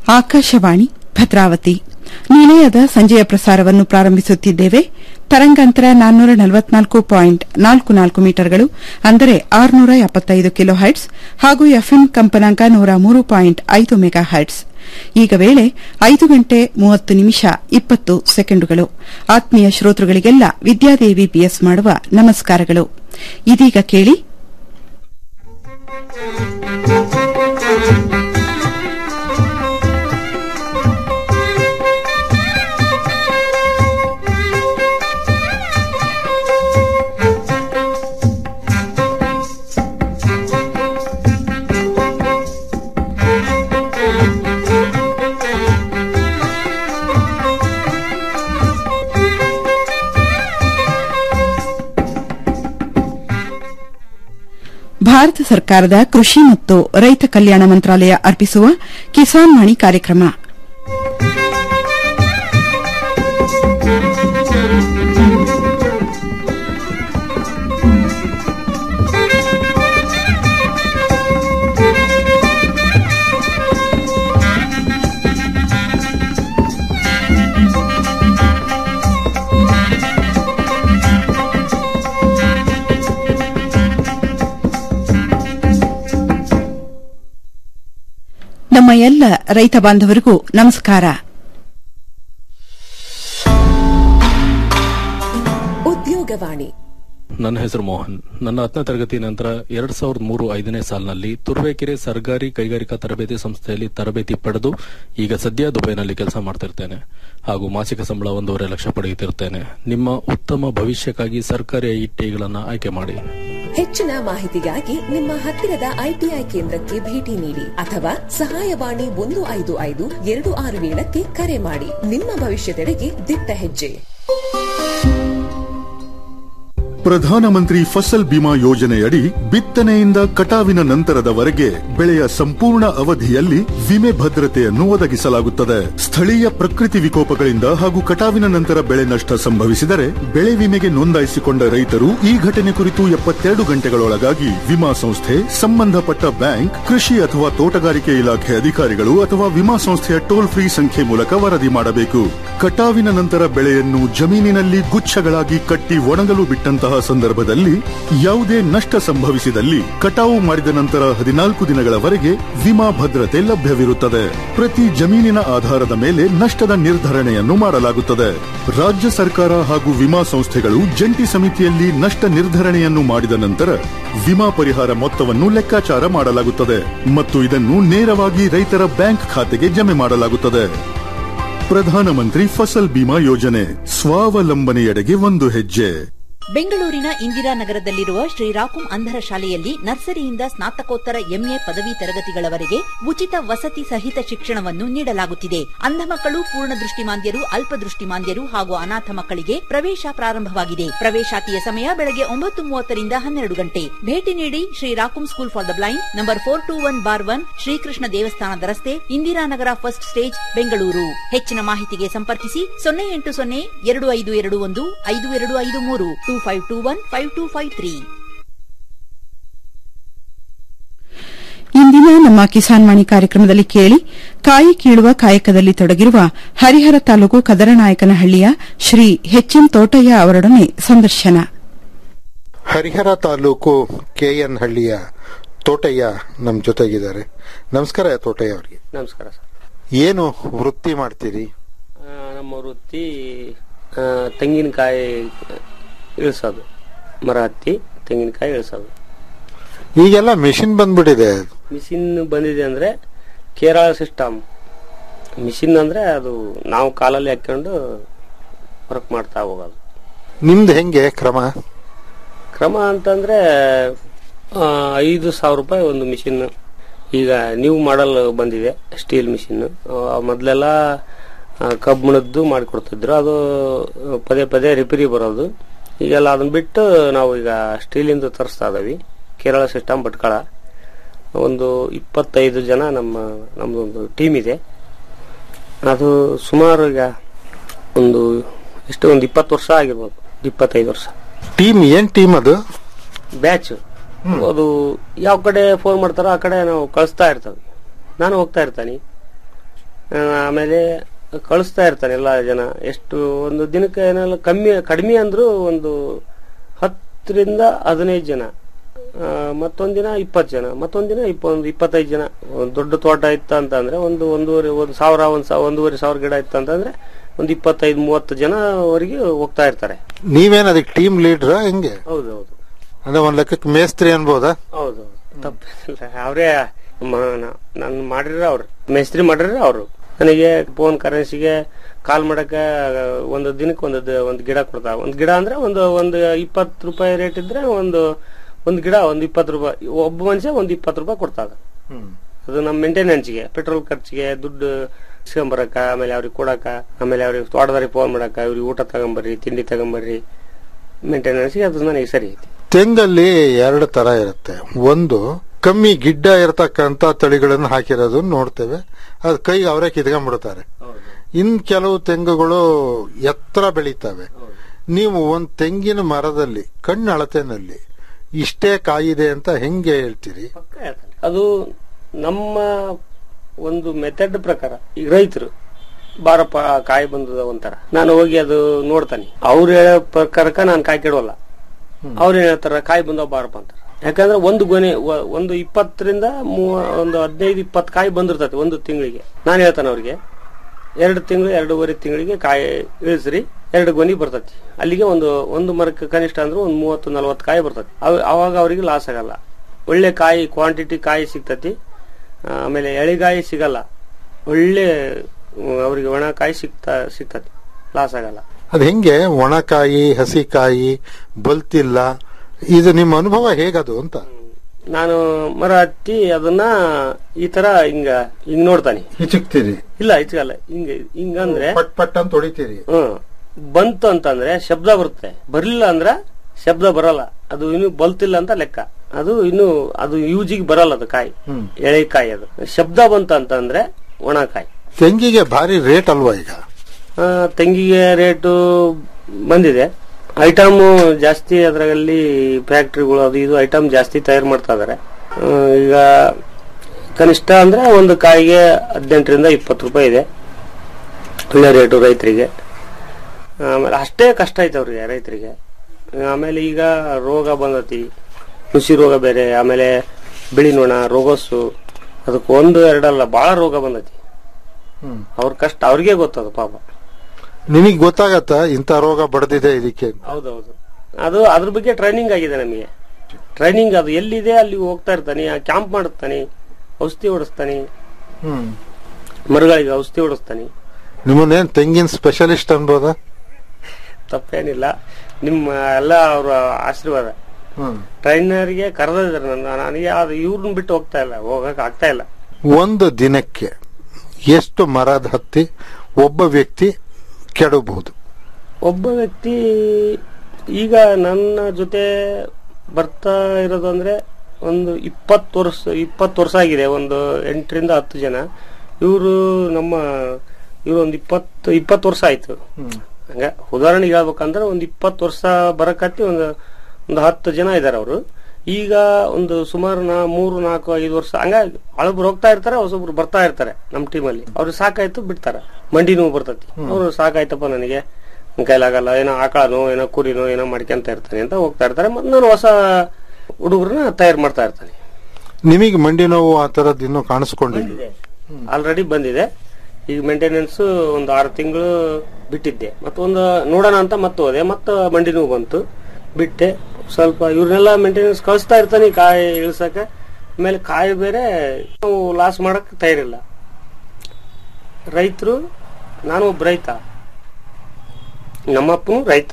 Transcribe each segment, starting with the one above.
ಆಕಾಶವಾಣಿ ಭದ್ರಾವತಿ ನಿಲಯದ ಸಂಜೆಯ ಪ್ರಸಾರವನ್ನು ಪ್ರಾರಂಭಿಸುತ್ತಿದ್ದೇವೆ ತರಂಗಾಂತರ ನಾನ್ನೂರ ನಲವತ್ನಾಲ್ಕು ಪಾಯಿಂಟ್ ನಾಲ್ಕು ನಾಲ್ಕು ಮೀಟರ್ಗಳು ಅಂದರೆ ಆರುನೂರ ಎಪ್ಪತ್ತೈದು ಕಿಲೋ ಹೈಟ್ಸ್ ಹಾಗೂ ಎಫ್ಎಂ ಕಂಪನಾಂಕ ನೂರ ಮೂರು ಪಾಯಿಂಟ್ ಐದು ಮೆಗಾ ಹೈಟ್ಸ್ ಈಗ ವೇಳೆ ಐದು ಗಂಟೆ ಮೂವತ್ತು ನಿಮಿಷ ಇಪ್ಪತ್ತು ಸೆಕೆಂಡುಗಳು ಆತ್ಮೀಯ ಶ್ರೋತೃಗಳಿಗೆಲ್ಲ ವಿದ್ಯಾದೇವಿ ಬಿಎಸ್ ಮಾಡುವ ನಮಸ್ಕಾರಗಳು ಇದೀಗ ಕೇಳಿ ಭಾರತ ಸರ್ಕಾರದ ಕೃಷಿ ಮತ್ತು ರೈತ ಕಲ್ಯಾಣ ಮಂತ್ರಾಲಯ ಅರ್ಪಿಸುವ ಕಿಸಾನ್ ವಾಣಿ ಕಾರ್ಯಕ್ರಮ ನಮ್ಮ ಎಲ್ಲ ರೈತ ಬಾಂಧವರಿಗೂ ನಮಸ್ಕಾರ ಉದ್ಯೋಗವಾಣಿ ನನ್ನ ಹೆಸರು ಮೋಹನ್ ನನ್ನ ಹತ್ತನೇ ತರಗತಿ ನಂತರ ಎರಡ್ ಸಾವಿರದ ಮೂರು ಐದನೇ ಸಾಲಿನಲ್ಲಿ ತುರುವೇಕೆರೆ ಸರ್ಕಾರಿ ಕೈಗಾರಿಕಾ ತರಬೇತಿ ಸಂಸ್ಥೆಯಲ್ಲಿ ತರಬೇತಿ ಪಡೆದು ಈಗ ಸದ್ಯ ದುಬೈನಲ್ಲಿ ಕೆಲಸ ಮಾಡ್ತಿರ್ತೇನೆ ಹಾಗೂ ಮಾಸಿಕ ಸಂಬಳ ಒಂದೂವರೆ ಲಕ್ಷ ಪಡೆಯುತ್ತಿರ್ತೇನೆ ನಿಮ್ಮ ಉತ್ತಮ ಭವಿಷ್ಯಕ್ಕಾಗಿ ಸರ್ಕಾರಿ ಐಟಿಗಳನ್ನು ಆಯ್ಕೆ ಮಾಡಿ ಹೆಚ್ಚಿನ ಮಾಹಿತಿಗಾಗಿ ನಿಮ್ಮ ಹತ್ತಿರದ ಐಟಿಐ ಕೇಂದ್ರಕ್ಕೆ ಭೇಟಿ ನೀಡಿ ಅಥವಾ ಸಹಾಯವಾಣಿ ಒಂದು ಐದು ಐದು ಎರಡು ಆರು ಏಳಕ್ಕೆ ಕರೆ ಮಾಡಿ ನಿಮ್ಮ ಭವಿಷ್ಯದೆಡೆಗೆ ದಿಟ್ಟ ಹೆಜ್ಜೆ ಪ್ರಧಾನಮಂತ್ರಿ ಫಸಲ್ ಬಿಮಾ ಯೋಜನೆಯಡಿ ಬಿತ್ತನೆಯಿಂದ ಕಟಾವಿನ ನಂತರದವರೆಗೆ ಬೆಳೆಯ ಸಂಪೂರ್ಣ ಅವಧಿಯಲ್ಲಿ ವಿಮೆ ಭದ್ರತೆಯನ್ನು ಒದಗಿಸಲಾಗುತ್ತದೆ ಸ್ಥಳೀಯ ಪ್ರಕೃತಿ ವಿಕೋಪಗಳಿಂದ ಹಾಗೂ ಕಟಾವಿನ ನಂತರ ಬೆಳೆ ನಷ್ಟ ಸಂಭವಿಸಿದರೆ ಬೆಳೆ ವಿಮೆಗೆ ನೋಂದಾಯಿಸಿಕೊಂಡ ರೈತರು ಈ ಘಟನೆ ಕುರಿತು ಎಪ್ಪತ್ತೆರಡು ಗಂಟೆಗಳೊಳಗಾಗಿ ವಿಮಾ ಸಂಸ್ಥೆ ಸಂಬಂಧಪಟ್ಟ ಬ್ಯಾಂಕ್ ಕೃಷಿ ಅಥವಾ ತೋಟಗಾರಿಕೆ ಇಲಾಖೆ ಅಧಿಕಾರಿಗಳು ಅಥವಾ ವಿಮಾ ಸಂಸ್ಥೆಯ ಟೋಲ್ ಫ್ರೀ ಸಂಖ್ಯೆ ಮೂಲಕ ವರದಿ ಮಾಡಬೇಕು ಕಟಾವಿನ ನಂತರ ಬೆಳೆಯನ್ನು ಜಮೀನಿನಲ್ಲಿ ಗುಚ್ಛಗಳಾಗಿ ಕಟ್ಟಿ ಒಣಗಲು ಬಿಟ್ಟಂತಹ ಸಂದರ್ಭದಲ್ಲಿ ಯಾವುದೇ ನಷ್ಟ ಸಂಭವಿಸಿದಲ್ಲಿ ಕಟಾವು ಮಾಡಿದ ನಂತರ ಹದಿನಾಲ್ಕು ದಿನಗಳವರೆಗೆ ವಿಮಾ ಭದ್ರತೆ ಲಭ್ಯವಿರುತ್ತದೆ ಪ್ರತಿ ಜಮೀನಿನ ಆಧಾರದ ಮೇಲೆ ನಷ್ಟದ ನಿರ್ಧರಣೆಯನ್ನು ಮಾಡಲಾಗುತ್ತದೆ ರಾಜ್ಯ ಸರ್ಕಾರ ಹಾಗೂ ವಿಮಾ ಸಂಸ್ಥೆಗಳು ಜಂಟಿ ಸಮಿತಿಯಲ್ಲಿ ನಷ್ಟ ನಿರ್ಧರಣೆಯನ್ನು ಮಾಡಿದ ನಂತರ ವಿಮಾ ಪರಿಹಾರ ಮೊತ್ತವನ್ನು ಲೆಕ್ಕಾಚಾರ ಮಾಡಲಾಗುತ್ತದೆ ಮತ್ತು ಇದನ್ನು ನೇರವಾಗಿ ರೈತರ ಬ್ಯಾಂಕ್ ಖಾತೆಗೆ ಜಮೆ ಮಾಡಲಾಗುತ್ತದೆ ಪ್ರಧಾನಮಂತ್ರಿ ಫಸಲ್ ಬಿಮಾ ಯೋಜನೆ ಸ್ವಾವಲಂಬನೆಯೆಡೆಗೆ ಒಂದು ಹೆಜ್ಜೆ ಬೆಂಗಳೂರಿನ ಇಂದಿರಾನಗರದಲ್ಲಿರುವ ಶ್ರೀರಾಕುಂ ಅಂಧರ ಶಾಲೆಯಲ್ಲಿ ನರ್ಸರಿಯಿಂದ ಸ್ನಾತಕೋತ್ತರ ಎಂಎ ಪದವಿ ತರಗತಿಗಳವರೆಗೆ ಉಚಿತ ವಸತಿ ಸಹಿತ ಶಿಕ್ಷಣವನ್ನು ನೀಡಲಾಗುತ್ತಿದೆ ಅಂಧ ಮಕ್ಕಳು ಪೂರ್ಣ ದೃಷ್ಟಿಮಾಂದ್ಯರು ಅಲ್ಪದೃಷ್ಟಿಮಾಂದ್ಯರು ಹಾಗೂ ಅನಾಥ ಮಕ್ಕಳಿಗೆ ಪ್ರವೇಶ ಪ್ರಾರಂಭವಾಗಿದೆ ಪ್ರವೇಶಾತಿಯ ಸಮಯ ಬೆಳಗ್ಗೆ ಒಂಬತ್ತು ಮೂವತ್ತರಿಂದ ಹನ್ನೆರಡು ಗಂಟೆ ಭೇಟಿ ನೀಡಿ ಶ್ರೀರಾಕುಂ school for the blind number four two one bar one Srikrishna ದೇವಸ್ಥಾನದ ರಸ್ತೆ ಇಂದಿರಾನಗರ ಫಸ್ಟ್ ಸ್ಟೇಜ್ ಬೆಂಗಳೂರು ಹೆಚ್ಚಿನ ಮಾಹಿತಿಗೆ ಸಂಪರ್ಕಿಸಿ ಸೊನ್ನೆ ಎಂಟು ಸೊನ್ನೆ ಎರಡು ಐದು ಎರಡು ಒಂದು ಐದು ಎರಡು ಐದು ಮೂರು two five two one five two five three ಇಂದಿನ ನಮ್ಮ ಕಿಸಾನ್ ವಾಣಿ ಕಾರ್ಯಕ್ರಮದಲ್ಲಿ ಕೇಳಿ ಕಾಯಿ ಕೀಳುವ ಕಾಯಕದಲ್ಲಿ ತೊಡಗಿರುವ ಹರಿಹರ ತಾಲೂಕು ಕದರನಾಯಕನಹಳ್ಳಿಯ ಶ್ರೀ ಎಚ್ಎಂ ತೋಟಯ್ಯ ಅವರೊಡನೆ ಸಂದರ್ಶನ ಹರಿಹರ ತಾಲೂಕು ಕೆಎನ್ ಹಳ್ಳಿಯ ತೋಟಯ್ಯ ನಮ್ಮ ಜೊತೆಗಿದ್ದಾರೆ ನಮಸ್ಕಾರ ತೋಟಯ್ಯ ಅವರಿಗೆ ನಮಸ್ಕಾರ ಸರ್ ಏನು ವೃತ್ತಿ ಮಾಡ್ತೀರಿ ಆ, ನಮ್ಮ ವೃತ್ತಿ ಆ, ತೆಂಗಿನಕಾಯಿ ಇಳಿಸೋದು ಮರ ಹತ್ತಿ ತೆಂಗಿನಕಾಯಿ ಇಳಿಸೋದು ಈಗೆಲ್ಲ ಮೆಷಿನ್ ಬಂದ್ಬಿಟ್ಟಿದೆ ಮಿಷಿನ್ ಬಂದಿದೆ ಅಂದ್ರೆ ಕೇರಳ ಸಿಸ್ಟಮ್ ಮಿಷಿನ್ ಅಂದ್ರೆ ಅದು ನಾವು ಕಾಲಲ್ಲಿ ಹಾಕೊಂಡು ವರ್ಕ್ ಮಾಡ್ತಾ ಹೋಗೋದು ನಿಮ್ದು ಹೆಂಗೆ ಕ್ರಮ ಕ್ರಮ ಅಂತಂದ್ರೆ ಆ, ಐದು ಸಾವಿರ ರೂಪಾಯಿ ಒಂದು ಮಿಷಿನ್ ಈಗ ನ್ಯೂ ಮಾಡಲ್ ಬಂದಿದೆ ಸ್ಟೀಲ್ ಮಿಷಿನ್ ಮೊದಲೆಲ್ಲ ಕಬ್ಬಿಣದ್ದು ಮಾಡಿಕೊಡ್ತಿದ್ರು ಅದು ಪದೇ ಪದೇ ರಿಪೇರಿ ಬರೋದು ಈಗೆಲ್ಲ ಅದನ್ನ ಬಿಟ್ಟು ನಾವು ಈಗ ಸ್ಟೀಲಿಂದ ತರಿಸ್ತಾ ಇದ್ದೀವಿ ಕೇರಳ ಸಿಸ್ಟಮ್ ಭಟ್ಕಳ ಒಂದು ಇಪ್ಪತ್ತೈದು ಜನ ನಮ್ಮ ನಮ್ಮದೊಂದು ಟೀಮ್ ಇದೆ ಅದು ಸುಮಾರು ಈಗ ಒಂದು ಎಷ್ಟು ಒಂದು ಇಪ್ಪತ್ತು ವರ್ಷ ಆಗಿರ್ಬೋದು ಇಪ್ಪತ್ತೈದು ವರ್ಷ ಟೀಮ್ ಏನ್ ಟೀಮ್ ಅದು ಬ್ಯಾಚ್ ಅದು ಯಾವ ಕಡೆ ಫೋನ್ ಮಾಡ್ತಾರೋ ಆ ಕಡೆ ನಾವು ಕಳಿಸ್ತಾ ಇರ್ತೇವೆ ನಾನು ಹೋಗ್ತಾ ಇರ್ತಾನೆ ಆ, ಆಮೇಲೆ ಕಳಿಸ್ತಾ ಇರ್ತಾನೆ ಎಲ್ಲ ಜನ ಎಷ್ಟು ಒಂದು ದಿನಕ್ಕೆ ಏನೆಲ್ಲ ಕಮ್ಮಿ ಕಡಿಮೆ ಅಂದ್ರೂ ಒಂದು ಹತ್ತರಿಂದ ಹದಿನೈದು ಜನ ಆ, ಮತ್ತೊಂದ್ ದಿನ ಇಪ್ಪತ್ತು ಜನ ಮತ್ತೊಂದ್ ದಿನ ಇಪ್ಪ ಒಂದು ಇಪ್ಪತ್ತೈದು ಜನ ಒಂದು ದೊಡ್ಡ ತೋಟ ಇತ್ತ ಅಂತಂದ್ರೆ ಒಂದು ಒಂದೂವರೆ ಒಂದು ಸಾವಿರ ಒಂದ್ ಸಾವಿರ ಒಂದೂವರೆ ಸಾವಿರ ಗಿಡ ಇತ್ತು ಅಂತಂದ್ರೆ ಒಂದು ಇಪ್ಪತ್ತೈದು ಮೂವತ್ತು ಜನವರೆಗೆ ಹೋಗ್ತಾ ಇರ್ತಾರೆ ನೀವೇನ್ ಅದಕ್ಕೆ ಟೀಮ್ ಲೀಡ್ರ ಹೆಂಗೆ ಹೌದೌದು ಅಂದ್ರೆ ಒಂದ್ ಲೆಕ್ಕಕ್ಕೆ ಮೇಸ್ತ್ರಿ ಅನ್ಬೋದಾ ಹೌದು ತಪ್ಪಿಲ್ಲ ಅವರೇ ನಾನು ಮಾಡಿರ ಅವ್ರು ಮೇಸ್ತ್ರಿ ಮಾಡಿರ ಅವರು ನನಗೆ ಫೋನ್ ಕರೆನ್ಸಿಗೆ ಕಾಲ್ ಮಾಡಕ ಒಂದು ದಿನಕ್ಕೆ ಒಂದು ದ- ಒಂದು ಗಿಡ ಕೊಡ್ತಾ ಒಂದು ಗಿಡ ಅಂದ್ರೆ ಒಂದು ಒಂದು ಇಪ್ಪತ್ತು ರೂಪಾಯಿ ರೇಟ್ ಇದ್ರೆ ಒಂದು ಒಂದು ಗಿಡ ಒಂದು ಇಪ್ಪತ್ತು ರೂಪಾಯಿ ಒಬ್ಬ ಮನುಷ್ಯ ಒಂದು ಇಪ್ಪತ್ತು ರೂಪಾಯಿ ಕೊಡ್ತಾಗ ಅದು ನಮ್ಮ ಮೇಂಟೆನೆನ್ಸ್ಗೆ ಪೆಟ್ರೋಲ್ ಖರ್ಚಿಗೆ ದುಡ್ಡು ಇಸ್ಕೊಂಬರಕ ಆಮೇಲೆ ಅವ್ರಿಗೆ ಕೊಡಕ ಆಮೇಲೆ ಅವ್ರಿಗೆ ತೋಟದವ್ರಿಗೆ ಫೋನ್ ಮಾಡಕ ಇವ್ರಿಗೆ ಊಟ ತಗೊಂಬರ್ರಿ ತಿಂಡಿ ತಗೊಂಬರ್ರಿ ಮೇಂಟೆನೆನ್ಸ್ಗೆ ಅದು ನನಗೆ ಸರಿ ಐತಿ ತೆಂಗಲ್ಲಿ ಎರಡು ತರ ಇರುತ್ತೆ ಒಂದು ಕಮ್ಮಿ ಗಿಡ್ಡ ಇರತಕ್ಕಂತ ತಳಿಗಳನ್ನು ಹಾಕಿರೋದು ನೋಡ್ತೇವೆ ಅದು ಕೈಗೆ ಅವರೇ ಕಿತ್ಕೊಂಡ್ಬಿಡ್ತಾರೆ ಇನ್ ಕೆಲವು ತೆಂಗುಗಳು ಎತ್ತರ ಬೆಳೀತವೆ ನೀವು ಒಂದ್ ತೆಂಗಿನ ಮರದಲ್ಲಿ ಕಣ್ಣು ಅಳತೆನಲ್ಲಿ ಇಷ್ಟೇ ಕಾಯಿದೆ ಅಂತ ಹೆಂಗೆ ಹೇಳ್ತೀರಿ ಅದು ನಮ್ಮ ಒಂದು ಮೆಥಡ್ ಪ್ರಕಾರ ಈಗ ರೈತರು ಬಾರಪ್ಪ ಕಾಯಿ ಬಂದದ ಒಂಥರ ನಾನು ಹೋಗಿ ಅದು ನೋಡ್ತಾನೆ ಅವ್ರು ಹೇಳೋ ಪ್ರಕಾರಕ್ಕ ನಾನು ಕಾಯಿ ಕೆಡವಲ್ಲ ಅವ್ರು ಏನ್ ಹೇಳ್ತಾರ ಕಾಯಿ ಬಂದವ ಬಾರಪ್ಪ ಅಂತಾರ ಯಾಕಂದ್ರೆ ಒಂದು ಗೊನೆ ಒ- ಒಂದು ಇಪ್ಪತ್ತರಿಂದ ಮೂವ ಒಂದು ಹದಿನೈದು ಇಪ್ಪತ್ತು ಕಾಯಿ ಬಂದಿರ್ತೈತಿ ಒಂದು ತಿಂಗಳಿಗೆ ನಾನು ಹೇಳ್ತಾನೆ ಅವ್ರಿಗೆ ಎರಡು ತಿಂಗಳು ಎರಡೂವರೆ ತಿಂಗಳಿಗೆ ಕಾಯಿ ಇಳಿಸ್ರಿ ಎರಡು ಗೊನಿ ಬರ್ತೈತಿ ಅಲ್ಲಿಗೆ ಒಂದು ಒಂದು ಮರಕ್ಕೆ ಕನಿಷ್ಠ ಅಂದ್ರೆ ಒಂದು ಮೂವತ್ತು ನಲವತ್ತು ಕಾಯಿ ಬರ್ತೈತಿ ಅವ್- ಅವಾಗ ಅವರಿಗೆ ಲಾಸ್ ಆಗಲ್ಲ ಒಳ್ಳೆ ಕಾಯಿ ಕ್ವಾಂಟಿಟಿ ಕಾಯಿ ಸಿಗ್ತತಿ ಆ, ಆಮೇಲೆ ಎಳೆಗಾಯಿ ಸಿಗಲ್ಲ ಒಳ್ಳೆ ಉಮ್, ಅವ್ರಿಗೆ ಒಣ ಕಾಯಿ ಸಿಗ್ತಾ ಸಿಗ್ತತಿ ಲಾಸ್ ಆಗಲ್ಲ ಅದ್ ಹೆಂಗೆ ಒಣಕಾಯಿ ಹಸಿಕಾಯಿ ಬಲ್ತಿಲ್ಲ ಇದು ನಿಮ್ಮ ಅನುಭವ ಹೇಗದು ಅಂತ ನಾನು ಮರ ಹತ್ತಿ ಅದನ್ನ ಈ ತರ ಹಿಂಗ ಹಿಂಗ್ ನೋಡ್ತಾನೆ ಹಿಚಕ್ತೀರಿ ಇಲ್ಲ ಇಚ್ಕಲ್ಲ ಹಿಂಗ ಹಿಂಗಂದ್ರೆ ಪಟ್ ಪಟ್ ಅಂತ ಹೊಡಿತೀರಿ ಹ್ಮ್ ಬಂತು ಅಂತಂದ್ರೆ ಶಬ್ದ ಬರುತ್ತೆ ಬರ್ಲಿಲ್ಲ ಅಂದ್ರ ಶಬ್ದ ಬರಲ್ಲ ಅದು ಇನ್ನು ಬಲ್ತಿಲ್ಲ ಅಂತ ಲೆಕ್ಕ ಅದು ಇನ್ನು ಅದು ಯೂಜಿಗೆ ಬರಲ್ಲ ಅದು ಕಾಯಿ ಎಳೆ ಕಾಯಿ ಅದು ಶಬ್ದ ಬಂತು ಅಂತಂದ್ರೆ ಒಣ ಕಾಯಿ ತೆಂಗಿಗೆ ಭಾರಿ ರೇಟ್ ಅಲ್ವಾ ಈಗ ಆ, ತೆಂಗಿಗೆ ರೇಟು ಬಂದಿದೆ ಐಟಮ್ ಜಾಸ್ತಿ ಅದರಲ್ಲಿ ಫ್ಯಾಕ್ಟ್ರಿಗಳು ಅದು ಇದು ಐಟಮ್ ಜಾಸ್ತಿ ತಯಾರು ಮಾಡ್ತಾ ಇದಾರೆ ಆ, ಈಗ ಕನಿಷ್ಠ ಅಂದ್ರೆ ಒಂದು ಕಾಯಿಗೆ ಹದಿನೆಂಟರಿಂದ ಇಪ್ಪತ್ತು ರೂಪಾಯಿ ಇದೆ ಒಳ್ಳೆ ರೇಟು ರೈತರಿಗೆ ಆಮೇಲೆ ಅಷ್ಟೇ ಕಷ್ಟ ಐತೆ ಅವ್ರಿಗೆ ರೈತರಿಗೆ ಆಮೇಲೆ ಈಗ ರೋಗ ಬಂದತಿ ನುಸಿ ರೋಗ ಬೇರೆ ಆಮೇಲೆ ಬಿಳಿ ನೊಣ ರೋಗಸ್ಸು ಅದಕ್ಕೆ ಒಂದು ಎರಡಲ್ಲ ಬಹಳ ರೋಗ ಬಂದತಿ ಅವ್ರ ಕಷ್ಟ ಅವ್ರಿಗೆ ಗೊತ್ತದು ಪಾಪ ನಿಮಗ್ ಗೊತ್ತಾಗತ್ತ ಇಂಥ ರೋಗ ಬಡ್ದಿದೆ ಇದಕ್ಕೆ ಹೌದೌದು ಅದು ಅದ್ರ ಬಗ್ಗೆ ಟ್ರೈನಿಂಗ್ ಆಗಿದೆ ನಮಗೆ ಟ್ರೈನಿಂಗ್ ಅದು ಎಲ್ಲಿದೆ ಅಲ್ಲಿ ಹೋಗ್ತಾ ಇರ್ತಾನೆ ಕ್ಯಾಂಪ್ ಮಾಡಿಸ್ತಾನೆ ಔಷಧಿ ಹೊಡಿಸ್ತಾನೆ ಹ್ಮ್ ಮರಗಳಿಗೆ ಔಷಧಿ ಹೊಡಿಸ್ತಾನೆ ನಿಮ್ಮನ್ನೇನ್ ತೆಂಗಿನ ಸ್ಪೆಷಲಿಸ್ಟ್ ಅನ್ಬೋದಾ ತಪ್ಪೇನಿಲ್ಲ ನಿಮ್ಮ ಎಲ್ಲ ಅವರ ಆಶೀರ್ವಾದ ಹ್ಮ್ ಟ್ರೈನರ್ಗೆ ಕರೆದಿದ್ದಾರೆ ನನ್ನ ನನಗೆ ಅದು ಇವ್ರನ್ನ ಬಿಟ್ಟು ಹೋಗ್ತಾ ಇಲ್ಲ ಹೋಗಕ್ ಆಗ್ತಾ ಇಲ್ಲ ಒಂದು ದಿನಕ್ಕೆ ಎಷ್ಟು ಮರದ ಹತ್ತಿ ಒಬ್ಬ ವ್ಯಕ್ತಿ ಕೆಡಬಹುದು ಒಬ್ಬ ವ್ಯಕ್ತಿ ಈಗ ನನ್ನ ಜೊತೆ ಬರ್ತಾ ಇರೋದು ಅಂದ್ರೆ ಒಂದು ಇಪ್ಪತ್ತು ವರ್ಷ ಇಪ್ಪತ್ತು ವರ್ಷ ಆಗಿದೆ ಒಂದು ಎಂಟರಿಂದ ಹತ್ತು ಜನ ಇವರು ನಮ್ಮ ಇವರು ಒಂದು ಇಪ್ಪತ್ತು ಇಪ್ಪತ್ತು ವರ್ಷ ಆಯ್ತು ಹಂಗ ಉದಾಹರಣೆಗೆ ಹೇಳ್ಬೇಕಂದ್ರೆ ಒಂದು ಇಪ್ಪತ್ತು ವರ್ಷ ಬರಕತ್ತಿ ಒಂದು ಒಂದು ಹತ್ತು ಜನ ಇದಾರೆ ಅವರು ಈಗ ಒಂದು ಸುಮಾರು ನಾ ಮೂರು ನಾಲ್ಕು ಐದು ವರ್ಷ ಹಂಗ ಹಳಬ್ರು ಹೋಗ್ತಾ ಇರ್ತಾರೆ ಹೊಸಬ್ರು ಬರ್ತಾ ಇರ್ತಾರೆ ನಮ್ಮ ಟೀಮಲ್ಲಿ ಅವ್ರು ಸಾಕಾಯ್ತು ಬಿಡ್ತಾರೆ ಮಂಡಿ ನೋವು ಬರ್ತೈತಿ ಅವ್ರು ಸಾಕಾಯ್ತಪ್ಪ ನನಗೆ ನನ್ ಕೈಲಾಗಲ್ಲ ಏನೋ ಆಕಳನೋ ಏನೋ ಕುರಿನೋ ಏನೋ ಮಾಡ್ಕೊಂತ ಇರ್ತಾನೆ ಅಂತ ಹೋಗ್ತಾ ಇರ್ತಾರೆ ಮತ್ತೆ ನಾನು ಹೊಸ ಹುಡುಗರನ್ನ ತಯಾರು ಮಾಡ್ತಾ ಇರ್ತಾನೆ ನಿಮಗೆ ಮಂಡಿ ನೋವು ಆ ತರದ್ ಇನ್ನೂ ಕಾಣಿಸ್ಕೊಂಡಿಲ್ಲ ಆಲ್ರೆಡಿ ಬಂದಿದೆ ಈಗ ಮೇಂಟೆನೆನ್ಸ್ ಒಂದು ಆರು ತಿಂಗಳು ಬಿಟ್ಟಿದ್ದೆ ಮತ್ತೊಂದು ನೋಡೋಣ ಅಂತ ಮತ್ತೆ ಹೋದೆ ಮತ್ತೆ ಮಂಡಿ ನೋವು ಬಂತು ಬಿಟ್ಟೆ ಸ್ವಲ್ಪ ಇವ್ರನ್ನೆಲ್ಲ ಮೇಂಟೆನೆನ್ಸ್ ಕಳಿಸ್ತಾ ಇರ್ತಾನೆ ಕಾಯಿ ಇಳ್ಸಕ್ಕೆ ಆಮೇಲೆ ಕಾಯಿ ಬೇರೆ ನಾವು ಲಾಸ್ ಮಾಡಕ್ ತಯಾರಿಲ್ಲ ರೈತರು ನಾನು ಒಬ್ಬ ರೈತ ನಮ್ಮಪ್ಪನು ರೈತ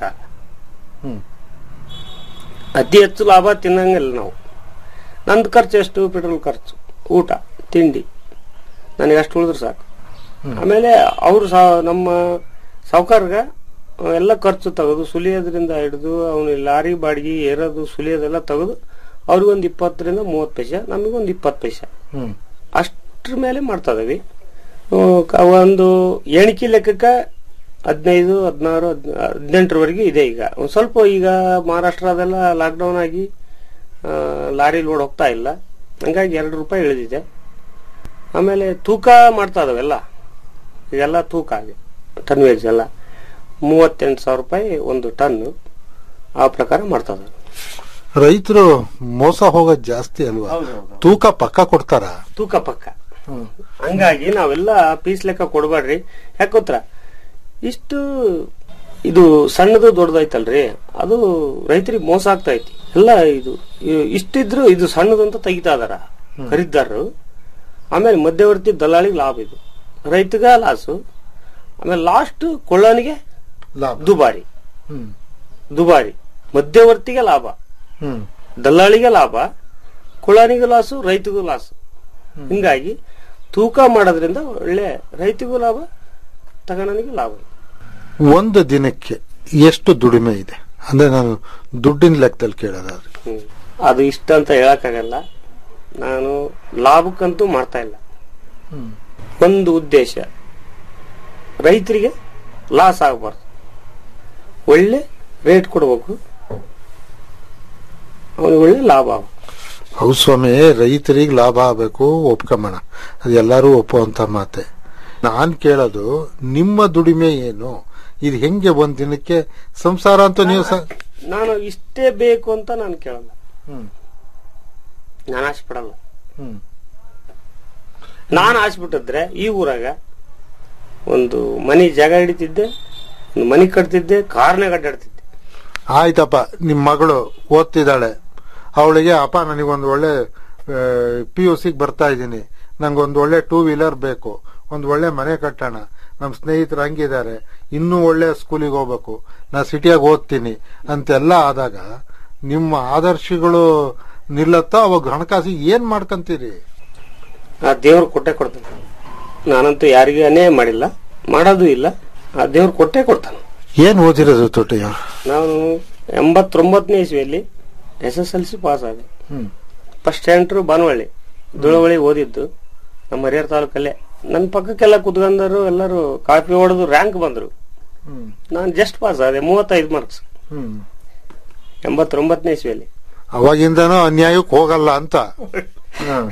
ಅತಿ ಹೆಚ್ಚು ಲಾಭ ತಿನ್ನಂಗಿಲ್ಲ ನಾವು ನಂದು ಖರ್ಚು ಎಷ್ಟು ಪೆಟ್ರೋಲ್ ಖರ್ಚು ಊಟ ತಿಂಡಿ ನನಗೆ ಅಷ್ಟು ಉಳಿದ್ರೆ ಸಾಕು ಆಮೇಲೆ ಅವರು ನಮ್ಮ ಸಾವುಕಾರ್ಗ ಎಲ್ಲ ಖರ್ಚು ತೆಗೆದು ಸುಲಿಯೋದ್ರಿಂದ ಹಿಡಿದು ಅವನು ಲಾರಿ ಬಾಡಿಗೆ ಏರೋದು ಸುಲಿಯೋದೆಲ್ಲ ತೆಗೆದು ಅವ್ರಿಗೊಂದು ಇಪ್ಪತ್ತರಿಂದ ಮೂವತ್ತು ಪೈಸೆ ನಮಗೊಂದು ಇಪ್ಪತ್ತು ಪೈಸೆ ಅಷ್ಟ್ರ ಮೇಲೆ ಮಾಡ್ತಾ ಇದೀವಿ ಆ, ಕ- ಒಂದು ಎಣಿಕೆ ಲೆಕ್ಕಕ್ಕೆ ಹದಿನೈದು ಹದಿನಾರು ಹದಿನೆಂಟರವರೆಗೆ ಇದೆ ಈಗ ಒಂದ್ ಸ್ವಲ್ಪ ಈಗ ಮಹಾರಾಷ್ಟ್ರ ಅದೆಲ್ಲ ಲಾಕ್ಡೌನ್ ಆಗಿ ಆ, ಲಾರಿ ಲೋಡ್ ಹೋಗ್ತಾ ಇಲ್ಲ ಹಂಗಾಗಿ ಎರಡು ರೂಪಾಯಿ ಇಳಿದಿದೆ ಆಮೇಲೆ ತೂಕ ಮಾಡ್ತಾ ಇದಾವೆಲ್ಲ ಈಗೆಲ್ಲ ತೂಕ ಆಗಿ ಟನ್ ವೇಜ್ ಎಲ್ಲ ಮೂವತ್ತೆಂಟು ಸಾವಿರ ರೂಪಾಯಿ ಒಂದು ಟನ್ ಆ ಪ್ರಕಾರ ಮಾಡ್ತಾ ಇದ್ದಾರೆ ರೈತರು ಮೋಸ ಹೋಗೋದ್ ಜಾಸ್ತಿ ಅಲ್ವಾ ತೂಕ ಪಕ್ಕ ಕೊಡ್ತಾರ ತೂಕ ಪಕ್ಕ ಹಂಗಾಗಿ ನಾವೆಲ್ಲ ಪೀಸ್ ಲೆಕ್ಕ ಕೊಡಬೇಡ್ರಿ ಯಾಕೆ ಗೊತ್ತಾ ಇಷ್ಟು ಇದು ಸಣ್ಣದು ದೊಡ್ಡದೈತಲ್ರಿ ಅದು ರೈತರಿಗೆ ಮೋಸ ಆಗ್ತಾ ಐತಿ ಎಲ್ಲ ಇದು ಇ- ಇಷ್ಟಿದ್ರು ಇದು ಸಣ್ಣದು ಅಂತ ತೆಗಿತಾ ಇದಾರ ಖರೀದಾರರು ಆಮೇಲೆ ಮಧ್ಯವರ್ತಿ ದಲ್ಲಾಳಿಗೆ ಲಾಭ ಇದು ರೈತಗ ಲಾಸು ಆಮೇಲೆ ಲಾಸ್ಟ್ ಕೊಳ್ಳೋನಿಗೆ ಲಾಭ ದುಬಾರಿ ಹ್ಮ್ ದುಬಾರಿ ಮಧ್ಯವರ್ತಿಗೆ ಲಾಭ ಹ್ಮ್ ದಲ್ಲಾಳಿಗೆ ಲಾಭ ಕುಳಾನಿಗೂ ಲಾಸು ರೈತಗೂ ಲಾಸು ಹಿಂಗಾಗಿ ತೂಕ ಮಾಡೋದ್ರಿಂದ ಒಳ್ಳೆ ರೈತಗೂ ಲಾಭ ತಗೋನಿಗೆ ಲಾಭ ಒಂದು ದಿನಕ್ಕೆ ಎಷ್ಟು ದುಡಿಮೆ ಇದೆ ಅಂದ್ರೆ ನಾನು ದುಡ್ಡಿನ ಲೆಕ್ಕದಲ್ಲಿ ಕೇಳೋದಾದ್ರೆ ಹ್ಮ್. ಅದು ಇಷ್ಟ ಅಂತ ಹೇಳಕ್ಕಾಗಲ್ಲ ನಾನು ಲಾಭಕ್ಕಂತೂ ಮಾಡ್ತಾ ಇಲ್ಲ ಒಂದು ಉದ್ದೇಶ ರೈತರಿಗೆ ಲಾಸ್ ಆಗಬಾರ್ದು ಒಳ್ಳೆ ರೇಟ್ ಕೊಡ್ಬೇಕು ಅವನಿಗೆ ಒಳ್ಳೆ ಲಾಭ ಆಗ್ಬೇಕು ಹೌದು ಸ್ವಾಮಿ ರೈತರಿಗೆ ಲಾಭ ಆಗಬೇಕು ಒಪ್ಕೊಂಬಣ ಅದು ಎಲ್ಲರೂ ಒಪ್ಪುವಂತ ಮಾತೆ ನಾನ್ ಕೇಳೋದು ನಿಮ್ಮ ದುಡಿಮೆ ಏನು ಇದು ಹೆಂಗೆ ಒಂದ್ ದಿನಕ್ಕೆ ಸಂಸಾರ ಅಂತ ನೀವು ಸ- ನಾನು ಇಷ್ಟೇ ಬೇಕು ಅಂತ ನಾನು ಕೇಳಲ್ಲ ಹ್ಮ್. ನಾನು ಆಸೆ ಪಡಲ್ಲ ಹ್ಮ್. ನಾನು ಆಸೆ ಬಿಟ್ಟಿದ್ರೆ ಈ ಊರಾಗ ಒಂದು ಮನಿ ಜಾಗ ಹಿಡಿತಿದ್ದೆ ಒಂದು ಮನಿ ಕಟ್ತಿದ್ದೆ ಕಾರ್ನಾಗ ಅಡ್ಡಾಡ್ತಿದ್ದೆ ಆಯ್ತಪ್ಪ ನಿಮ್ ಮಗಳು ಓದ್ತಿದ್ದಾಳೆ ಅವಳಿಗೆ ಅಪ್ಪ ನನಗೊಂದು ಒಳ್ಳೆ ಪಿ ಯು ಸಿಗೆ ಬರ್ತಾ ಇದ್ದೀನಿ ನಂಗೊಂದು ಒಳ್ಳೆ ಟೂ ವೀಲರ್ ಬೇಕು ಒಂದು ಒಳ್ಳೆ ಮನೆ ಕಟ್ಟೋಣ ನಮ್ಮ ಸ್ನೇಹಿತರು ಹಂಗಿದ್ದಾರೆ ಇನ್ನೂ ಒಳ್ಳೆ ಸ್ಕೂಲಿಗೆ ಹೋಗ್ಬೇಕು ನಾ ಸಿಟಿಯಾಗ ಓದ್ತೀನಿ ಅಂತೆಲ್ಲ ಆದಾಗ ನಿಮ್ಮ ಆದರ್ಶಗಳು ನಿಲ್ಲತ್ತ ಅವಾಗ ಹಣಕಾಸಿಗೆ ಏನ್ ಮಾಡ್ಕಂತೀರಿ ಆ ದೇವ್ರು ಕೊಟ್ಟೆ ಕೊಡ್ತಾನೆ ನಾನಂತೂ ಯಾರಿಗೂ ಅನ್ಯಾಯ ಮಾಡಿಲ್ಲ ಮಾಡೋದು ಇಲ್ಲ ಆ ದೇವ್ರು ಕೊಟ್ಟೆ ಕೊಡ್ತಾನೆ ಏನ್ ಓದಿರೋದು ತೋಟಯ್ಯ ನಾನು ಎಂಬತ್ತೊಂಬತ್ತನೇ ಇಸ್ವಿಯಲ್ಲಿ S S L C pass ಆದೆ ಹ್ಮ್. ಫಸ್ಟ್ ಸ್ಟ್ಯಾಂಡ್ರು ಬಾನವಳ್ಳಿ ದುಳವಳ್ಳಿ ಓದಿದ್ದು ನಮ್ಮ ಹರಿಹರ ತಾಲೂಕಲ್ಲೇ ನನ್ನ ಪಕ್ಕಕ್ಕೆಲ್ಲ ಕುತ್ಕೊಂಡರು ಎಲ್ಲರೂ ಕಾಪಿ ಹೊಡೆದು ರ್ಯಾಂಕ್ ಬಂದ್ರು ಹ್ಮ್. ನಾನು ಜಸ್ಟ್ ಪಾಸ್ ಆದೆ ಮೂವತ್ತೈದು ಮಾರ್ಕ್ಸ್ ಹ್ಮ್ ಎಂಬತ್ತೊಂಬತ್ತನೇ ಇಸ್ವಿಯಲ್ಲಿ ಅವಾಗಿಂದನೂ ಅನ್ಯಾಯಕ್ಕೆ ಹೋಗಲ್ಲ ಅಂತ ಹ್ಮ್.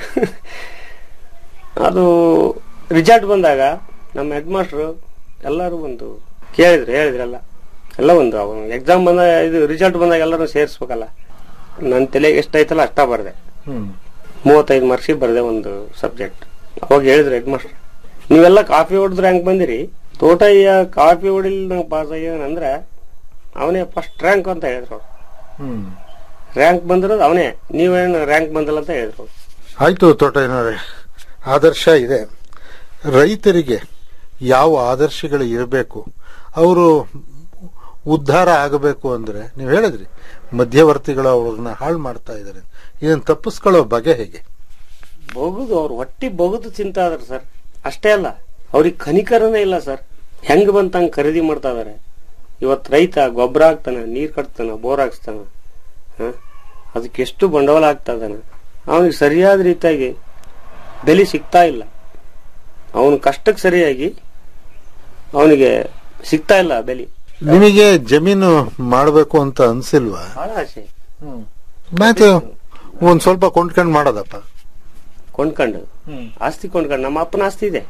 ಅದು ರಿಸಲ್ಟ್ ಬಂದಾಗ ನಮ್ಮ ಹೆಡ್ ಮಾಸ್ಟರ್ ಎಲ್ಲರೂ ಒಂದು ಕೇಳಿದ್ರು ಹೇಳಿದ್ರಲ್ಲ ಎಲ್ಲ ಒಂದು ಎಕ್ಸಾಮ್ ಬಂದಾಗ ಇದು ರಿಸಲ್ಟ್ ಬಂದಾಗ ಎಲ್ಲರೂ ಸೇರಿಸ್ಬೇಕಲ್ಲ ನನ್ನ ತಲೆಗೆ ಎಷ್ಟೈತಲ್ಲ ಅಷ್ಟ ಬರ್ದೆ ಹ್ಮ್. ಮೂವತ್ತೈದು ಮಾರ್ಕ್ಸಿಗೆ ಬರ್ದೆ ಒಂದು ಸಬ್ಜೆಕ್ಟ್ ಅವಾಗ ಹೇಳಿದ್ರು ಹೆಡ್ ಮಾಸ್ಟರ್ ನೀವೆಲ್ಲ ಕಾಫಿ ಹೊಡೆದ್ರೆ ಹೆಂಗ್ ಬಂದಿರಿ ತೋಟಯ್ಯ ಕಾಫಿ ಹೊಡಿಲ್ ನಂಗೆ ಪಾಸ್ ಆಗ್ಯಾನಂದ್ರೆ ಅವನೇ ಫಸ್ಟ್ ರ್ಯಾಂಕ್ ಅಂತ ಹೇಳಿದ್ರು ಅವ್ರು ಹ್ಮ್ ರ್ಯಾಂಕ್ ಬಂದಿರೋದು ಅವನೇ ನೀವೇನು ರ್ಯಾಂಕ್ ಬಂದಿಲ್ಲ ಅಂತ ಹೇಳಿದ್ರು ಅವ್ರು. ಆಯ್ತು ತೋಟಯ್ಯನವರೇ ಆದರ್ಶ ಇದೆ ರೈತರಿಗೆ ಯಾವ ಆದರ್ಶಗಳು ಇರಬೇಕು ಅವರು ಉದ್ಧಾರ ಆಗಬೇಕು ಅಂದ್ರೆ ನೀವು ಹೇಳಿದ್ರಿ ಮಧ್ಯವರ್ತಿಗಳು ಅವ್ರನ್ನ ಹಾಳು ಮಾಡ್ತಾ ಇದ್ದಾರೆ ಇದನ್ನ ತಪ್ಪಿಸ್ಕೊಳ್ಳೋ ಬಗೆ ಹೇಗೆ ಬೊಗುದು ಅವ್ರು ಹೊಟ್ಟಿ ಬೊಗುದು ತಿಂತಾ ಇದಾರೆ ಸರ್ ಅಷ್ಟೇ ಅಲ್ಲ ಅವ್ರಿಗೆ ಕನಿಕರನೇ ಇಲ್ಲ ಸರ್ ಹೆಂಗ್ ಬಂತ ಹಂಗ್ ಖರೀದಿ ಮಾಡ್ತಾ ಇದಾರೆ ಇವತ್ ರೈತ ಗೊಬ್ಬರ ಹಾಕ್ತಾನ ನೀರ್ ಕಟ್ತಾನ ಬೋರ್ ಹಾಕ್ಸ್ತಾನ ಹ? ಅದಕ್ಕೆ ಎಷ್ಟು ಬಂಡವಾಳ ಆಗ್ತಾ ಇದಾನ ಅವನಿಗೆ ಸರಿಯಾದ ರೀತಿಯಾಗಿ ಬೆಲೆ ಸಿಗ್ತಾ ಇಲ್ಲ ಅವನ ಕಷ್ಟಕ್ಕೆ ಸರಿಯಾಗಿ ಅವನಿಗೆ ಸಿಗ್ತಾ ಇಲ್ಲ ಬೆಲೆ ನಿಮಗೆ ಜಮೀನು ಮಾಡಬೇಕು ಅಂತ ಅನ್ಸಿಲ್ವಾ ಬಹಳ ಆಸೆ ಮತ್ತೆ ಒಂದ್ ಸ್ವಲ್ಪ ಕೊಂಡ್ಕೊಂಡ್ ಮಾಡೋದಪ್ಪ ಕೊಂಡ್ಕೊಂಡು ಆಸ್ತಿ ಕೊಂಡ್ಕೊಂಡು ನಮ್ಮ ಅಪ್ಪನ ಆಸ್ತಿ ಇದೆ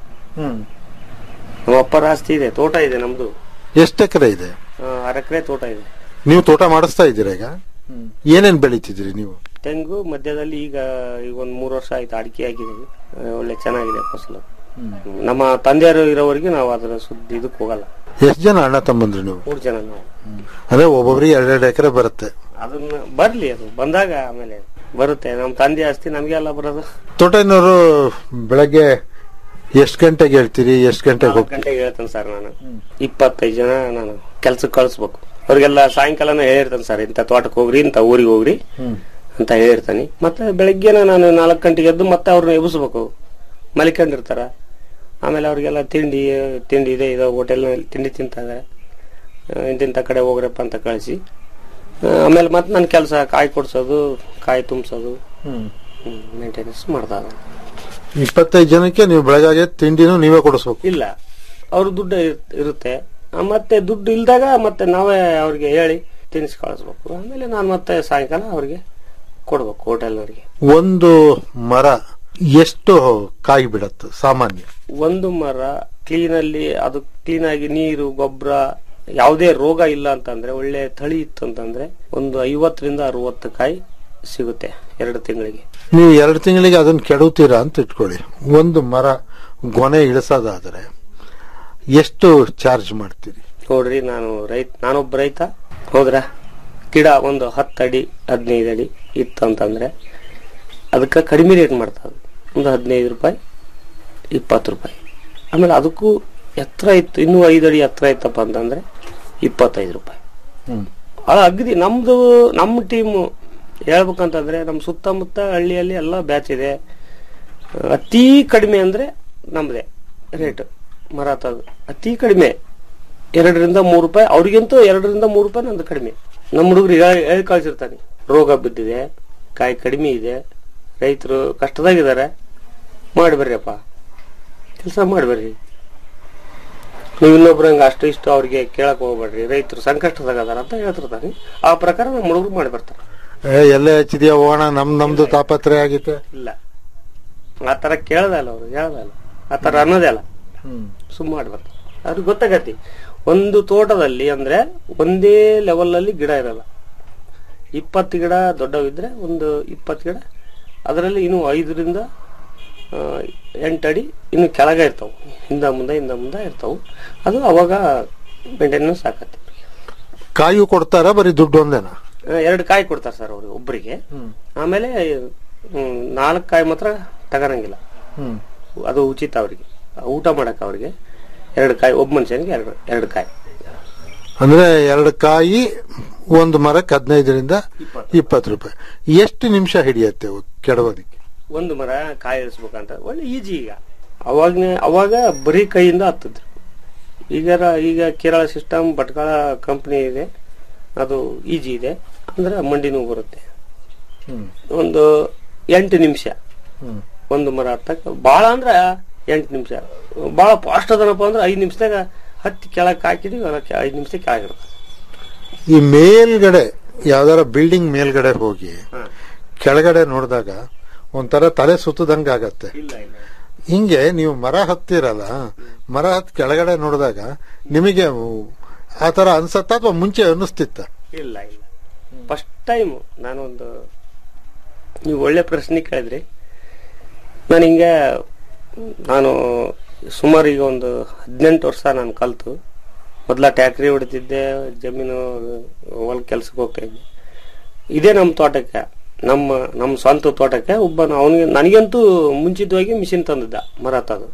ನಮ್ಮ ಅಪ್ಪರ ಆಸ್ತಿ ಇದೆ ತೋಟ ಇದೆ ನಮ್ದು ಎಷ್ಟು ಎಕರೆ ಇದೆ ಆ, ಅರ ಎಕರೆ ತೋಟ ಇದೆ ನೀವು ತೋಟ ಮಾಡಿಸ್ತಾ ಇದ್ದೀರಾ ಈಗ ಏನೇನ್ ಬೆಳಿತಿದ್ದೀರಿ ನೀವು ತೆಂಗು ಮಧ್ಯದಲ್ಲಿ ಈಗ ಈಗ ಒಂದ್ ಮೂರು ವರ್ಷ ಆಯ್ತು ಅಡಿಕೆ ಹಾಕಿದೀವಿ ಆ, ಒಳ್ಳೆ ಚೆನ್ನಾಗಿದೆ ಫಸಲು ನಮ್ಮ ತಂದೆಯರು ಇರೋವರೆಗೆ ನಾವು ಅದರ ಸುದ್ದಿ ಇದಕ್ಕೆ ಹೋಗಲ್ಲ ಎಷ್ಟು ಜನ ಅಣ್ಣ ತಮ್ಮಂದ್ರಿ ನೀವು ಮೂರು ಜನ ನಾವು ಅಂದ್ರೆ ಒಬ್ಬೊಬ್ರಿಗೆ ಎರಡೆರಡು ಎಕರೆ ಬರುತ್ತೆ ಅದನ್ನ ಬರ್ಲಿ ಅದು ಬಂದಾಗ ಆಮೇಲೆ ಬರುತ್ತೆ ನಮ್ಮ ತಂದೆ ಆಸ್ತಿ ನಮ್ಗೆ ಎಲ್ಲ ಬರೋದು ತೋಟನವರು ಬೆಳಗ್ಗೆ ಎಷ್ಟು ಗಂಟೆಗೆ ಹೇಳ್ತೀರಿ ಎಷ್ಟು ಗಂಟೆಗೆ ನಾಲ್ಕು ಹೋಗ್ತೀರಿ ಗಂಟೆಗೆ ಹೇಳ್ತೇನೆ ಸರ್ ನಾನು ಇಪ್ಪತ್ತೈದು ಜನ ನಾನು ಕೆಲ್ಸಕ್ಕೆ ಕಳಿಸ್ಬೇಕು ಅವ್ರಿಗೆಲ್ಲ ಸಾಯಂಕಾಲನೇ ಹೇಳಿರ್ತೇನೆ ಸರ್ ಇಂಥ ತೋಟಕ್ಕೆ ಹೋಗ್ರಿ ಇಂಥ ಊರಿಗೆ ಹೋಗ್ರಿ ಅಂತ ಹೇಳಿರ್ತಾನೆ ಮತ್ತೆ ಬೆಳಗ್ಗೆನ ನಾನು ನಾಲ್ಕು ಗಂಟೆಗೆ ಎದ್ದು ಮತ್ತೆ ಅವ್ರನ್ನ ಎಬ್ಬಿಸ್ಬೇಕು ಮಲಿಕೊಂಡಿರ್ತಾರ ಆಮೇಲೆ ಅವ್ರಿಗೆಲ್ಲ ತಿಂಡಿ ತಿಂಡಿ ಇದೆ ಇದು ಹೋಟೆಲ್ನಲ್ಲಿ ತಿಂಡಿ ತಿಂತಾ ಇದಾರೆ ಆ, ಇಂತಿಂಥ ಕಡೆ ಹೋಗ್ರಪ್ಪ ಅಂತ ಕಳಿಸಿ ಆಮೇಲೆ ಮತ್ತೆ ನನ್ನ ಕೆಲಸ ಕಾಯಿ ಕೊಡ್ಸೋದು ಕಾಯಿ ತುಂಬಿಸೋದು ಮೇಂಟೆನೆನ್ಸ್ ಮಾಡ್ತಾ ಇದ್ದಾರೆ ಇಪ್ಪತ್ತೈದು ಜನಕ್ಕೆ ನೀವು ಬೆಳಗ್ಗೆ ತಿಂಡಿನೂ ನೀವೇ ಕೊಡಿಸ್ಬೇಕು ಇಲ್ಲ ಅವ್ರ ದುಡ್ಡು ಇರ್- ಇರುತ್ತೆ ಆ, ಮತ್ತೆ ದುಡ್ಡು ಇಲ್ದಾಗ ಮತ್ತೆ ನಾವೇ ಅವ್ರಿಗೆ ಹೇಳಿ ತಿನ್ಸಿ ಕಳಿಸ್ಬೇಕು ಆಮೇಲೆ ನಾನು ಮತ್ತೆ ಸಾಯಂಕಾಲ ಅವ್ರಿಗೆ ಕೊಡ್ಬೇಕು ಹೋಟೆಲ್ನವ್ರಿಗೆ ಒಂದು ಮರ ಎಷ್ಟು ಕಾಯಿ ಬಿಡತ್ತೆ ಸಾಮಾನ್ಯ ಒಂದು ಮರ ಕ್ಲೀನ್ ಅಲ್ಲಿ ಅದು ಕ್ಲೀನ್ ಆಗಿ ನೀರು ಗೊಬ್ಬರ ಯಾವುದೇ ರೋಗ ಇಲ್ಲ ಅಂತಂದ್ರೆ ಒಳ್ಳೆ ತಳಿ ಇತ್ತು ಅಂತಂದ್ರೆ ಒಂದು ಐವತ್ತರಿಂದ ಅರವತ್ತು ಕಾಯಿ ಸಿಗುತ್ತೆ ಎರಡು ತಿಂಗಳಿಗೆ ನೀವು ಎರಡು ತಿಂಗಳಿಗೆ ಅದನ್ನ ಕೆಡುತ್ತೀರಾ ಅಂತ ಇಟ್ಕೊಳ್ಳಿ ಒಂದು ಮರ ಗೊನೆ ಇಳಿಸೋದಾದ್ರೆ ಎಷ್ಟು ಚಾರ್ಜ್ ಮಾಡ್ತೀರಿ ನೋಡ್ರಿ ನಾನು ರೈತ ನಾನೊಬ್ಬ ರೈತ ಹೋದ್ರ ಗಿಡ ಒಂದು ಹತ್ತು ಅಡಿ ಹದಿನೈದು ಅಡಿ ಇತ್ತು ಅಂತಂದ್ರೆ ಅದಕ್ಕೆ ಕಡಿಮೆ ರೇಟ್ ಮಾಡ್ತಾರೆ ಒಂದು ಹದಿನೈದು ರೂಪಾಯಿ ಇಪ್ಪತ್ತು ರೂಪಾಯಿ ಆಮೇಲೆ ಅದಕ್ಕೂ ಎತ್ತರ ಇತ್ತು ಇನ್ನೂ ಐದು ಅಡಿ ಎತ್ತರ ಇತ್ತಪ್ಪ ಅಂತಂದ್ರೆ ಇಪ್ಪತ್ತೈದು ರೂಪಾಯಿ ಅದ ಅಗದಿ ನಮ್ದು ನಮ್ಮ ಟೀಮು ಹೇಳ್ಬೇಕಂತಂದ್ರೆ ನಮ್ಮ ಸುತ್ತಮುತ್ತ ಹಳ್ಳಿಯಲ್ಲಿ ಎಲ್ಲ ಬ್ಯಾಚ್ ಇದೆ ಅತಿ ಕಡಿಮೆ ಅಂದ್ರೆ ನಮ್ದೇ ರೇಟ್ ಮರ ತಗದು ಅತಿ ಕಡಿಮೆ ಎರಡರಿಂದ ಮೂರು ರೂಪಾಯಿ ಅವ್ರಿಗಂತೂ ಎರಡರಿಂದ ಮೂರು ರೂಪಾಯಿ ನಂದು ಕಡಿಮೆ ನಮ್ಮ ಹುಡುಗರಿಗೆ ಹೇಳಿ ಕಳ್ಸಿರ್ತಾನೆ ರೋಗ ಬಿದ್ದಿದೆ ಕಾಯಿ ಕಡಿಮೆ ಇದೆ ರೈತರು ಕಷ್ಟದಾಗಿದ್ದಾರೆ ಮಾಡಿ ಬರ್ರಿಯಪ್ಪ ಕೆಲಸ ಮಾಡಿ ಬರ್ರಿ ನೀವು ಇನ್ನೊಬ್ರು ಹಂಗ ಅಷ್ಟು ಇಷ್ಟು ಅವ್ರಿಗೆ ಕೇಳಕ್ ಹೋಗ್ಬೇಡ್ರಿ ರೈತರು ಸಂಕಷ್ಟದಾಗ ಅದಾರ ಅಂತ ಹೇಳ್ತಿರ್ತಾನೆ ಆ ಪ್ರಕಾರ ನಮ್ಮ ಹುಡುಗರು ಮಾಡಿ ಬರ್ತಾರೆ ಏ, ಎಲ್ಲೇ ಹಚ್ಚಿದ್ಯಾ ಹೋಗೋಣ ನಮ್ ನಮ್ದು ತಾಪತ್ರೆ ಆಗಿತ್ತೆ ಇಲ್ಲ ಆ ತರ ಕೇಳದ ಅಲ್ಲ ಅವ್ರು ಹೇಳ್ದ ಅಲ್ಲ ಆ ತರ ಅನ್ನೋದೇ ಅಲ್ಲ ಸುಮ್ಮ ಮಾಡಿ ಬರ್ತಾರೆ ಅವ್ರಿಗೆ ಗೊತ್ತಾಗತಿ ಒಂದು ತೋಟದಲ್ಲಿ ಅಂದ್ರೆ ಒಂದೇ ಲೆವೆಲ್ ಅಲ್ಲಿ ಗಿಡ ಇರಲ್ಲ ಇಪ್ಪತ್ತು ಗಿಡ ದೊಡ್ಡವಿದ್ರೆ ಒಂದು ಇಪ್ಪತ್ತು ಗಿಡ ಅದರಲ್ಲಿ ಇನ್ನು ಐದರಿಂದ ಆ, ಎಂಟು ಅಡಿ ಇನ್ನು ಕೆಳಗೆ ಇರ್ತಾವು ಹಿಂದ ಮುಂದೆ ಹಿಂದ ಮುಂದೆ ಇರ್ತಾವು ಅದು ಅವಾಗ ಮೇಂಟೆನೆನ್ಸ್ ಆಕತಿ ಕಾಯು ಕೊಡ್ತಾರ ಬರೀ ದುಡ್ಡು ಒಂದೇನಾ ಎರಡು ಕಾಯಿ ಕೊಡ್ತಾರೆ ಸರ್ ಅವ್ರಿಗೆ ಒಬ್ಬರಿಗೆ ಆಮೇಲೆ ಹ್ಮ್, ನಾಲ್ಕು ಕಾಯಿ ಮಾತ್ರ ತಗೊಳಂಗಿಲ್ಲ ಅದು ಉಚಿತ ಅವರಿಗೆ ಊಟ ಮಾಡಕ್ ಅವ್ರಿಗೆ ಎರಡು ಕಾಯಿ ಒಬ್ಬ ಮನುಷ್ಯನಿಗೆ ಎರಡು ಎರಡು ಕಾಯಿ ಅಂದ್ರೆ ಎರಡು ಕಾಯಿ ಒಂದು ಮರಕ್ಕೆ ಹದಿನೈದರಿಂದ ಇಪ್ಪತ್ತು ರೂಪಾಯಿ ಎಷ್ಟು ನಿಮಿಷ ಹಿಡಿಯತ್ತೆ ಅವು ಕೆಡವೋದಿಕ್ಕೆ ಒಂದು ಮರ ಕಾಯಿ ಇಳಿಸ್ಬೇಕಂತ ಒಳ್ಳೆ ಈಜಿ ಈಗ ಅವಾಗ ಅವಾಗ ಬರೀ ಕೈಯಿಂದ ಹತ್ತಿದ್ರು ಈಗ ಈಗ ಕೇರಳ ಸಿಸ್ಟಮ್ ಭಟ್ಕಳ ಕಂಪನಿ ಇದೆ ಅದು ಈಜಿ ಇದೆ ಅಂದ್ರೆ ಮಂಡಿನೂ ಬರುತ್ತೆ ಒಂದು ಎಂಟು ನಿಮಿಷ ಒಂದು ಮರ ಹತ್ತಕ್ಕೆ ಭಾಳ ಅಂದ್ರೆ ಎಂಟು ನಿಮಿಷ ಭಾಳ ಫಾಸ್ಟ್ ಅದನಪ್ಪ ಅಂದ್ರೆ ಐದು ನಿಮಿಷದಾಗ ಹತ್ತಿ ಕೆಳಗೆ ಹಾಕಿದೀವಿ ಅದಕ್ಕೆ ಐದು ನಿಮಿಷ ಕೆಳಗಿರುತ್ತೆ ಈ ಮೇಲ್ಗಡೆ ಯಾವ್ದಾರ ಬಿಲ್ಡಿಂಗ್ ಮೇಲ್ಗಡೆ ಹೋಗಿ ಕೆಳಗಡೆ ನೋಡಿದಾಗ ಒಂಥರ ತಲೆ ಸುತ್ತದಂಗ ಆಗತ್ತೆ ಇಲ್ಲ ಇಲ್ಲ ಹಿಂಗೆ ನೀವು ಮರ ಹತ್ತಿರಲ್ಲ ಮರ ಹತ್ತಿ ಕೆಳಗಡೆ ನೋಡಿದಾಗ ನಿಮಗೆ ಆ ತರ ಅನ್ಸತ್ತ ಅಥವಾ ಮುಂಚೆ ಅನ್ನಿಸ್ತಿತ್ತ ಇಲ್ಲ ಇಲ್ಲ ಫಸ್ಟ್ ಟೈಮ್ ನಾನೊಂದು ನೀವು ಒಳ್ಳೆ ಪ್ರಶ್ನೆ ಕೇಳಿದ್ರಿ ನಾನು ಹಿಂಗೆ ನಾನು ಸುಮಾರು ಈಗ ಒಂದು ಹದಿನೆಂಟು ವರ್ಷ ನಾನು ಕಲ್ತು ಮೊದಲ ಟ್ಯಾಕ್ರಿ ಹೊಡಿತಿದ್ದೆ ಜಮೀನು ಹೊಲ ಕೆಲ್ಸಕ್ಕೆ ಹೋಗ್ತಾ ಇದ್ದೆ ಇದೇ ನಮ್ಮ ತೋಟಕ್ಕೆ ನಮ್ಮ ನಮ್ಮ ಸ್ವಂತ ತೋಟಕ್ಕೆ ಒಬ್ಬ ಅವನಿಗೆ ನನಗಂತೂ ಮುಂಚಿತವಾಗಿ ಮಿಷಿನ್ ತಂದಿದ್ದ ಮರ ತದು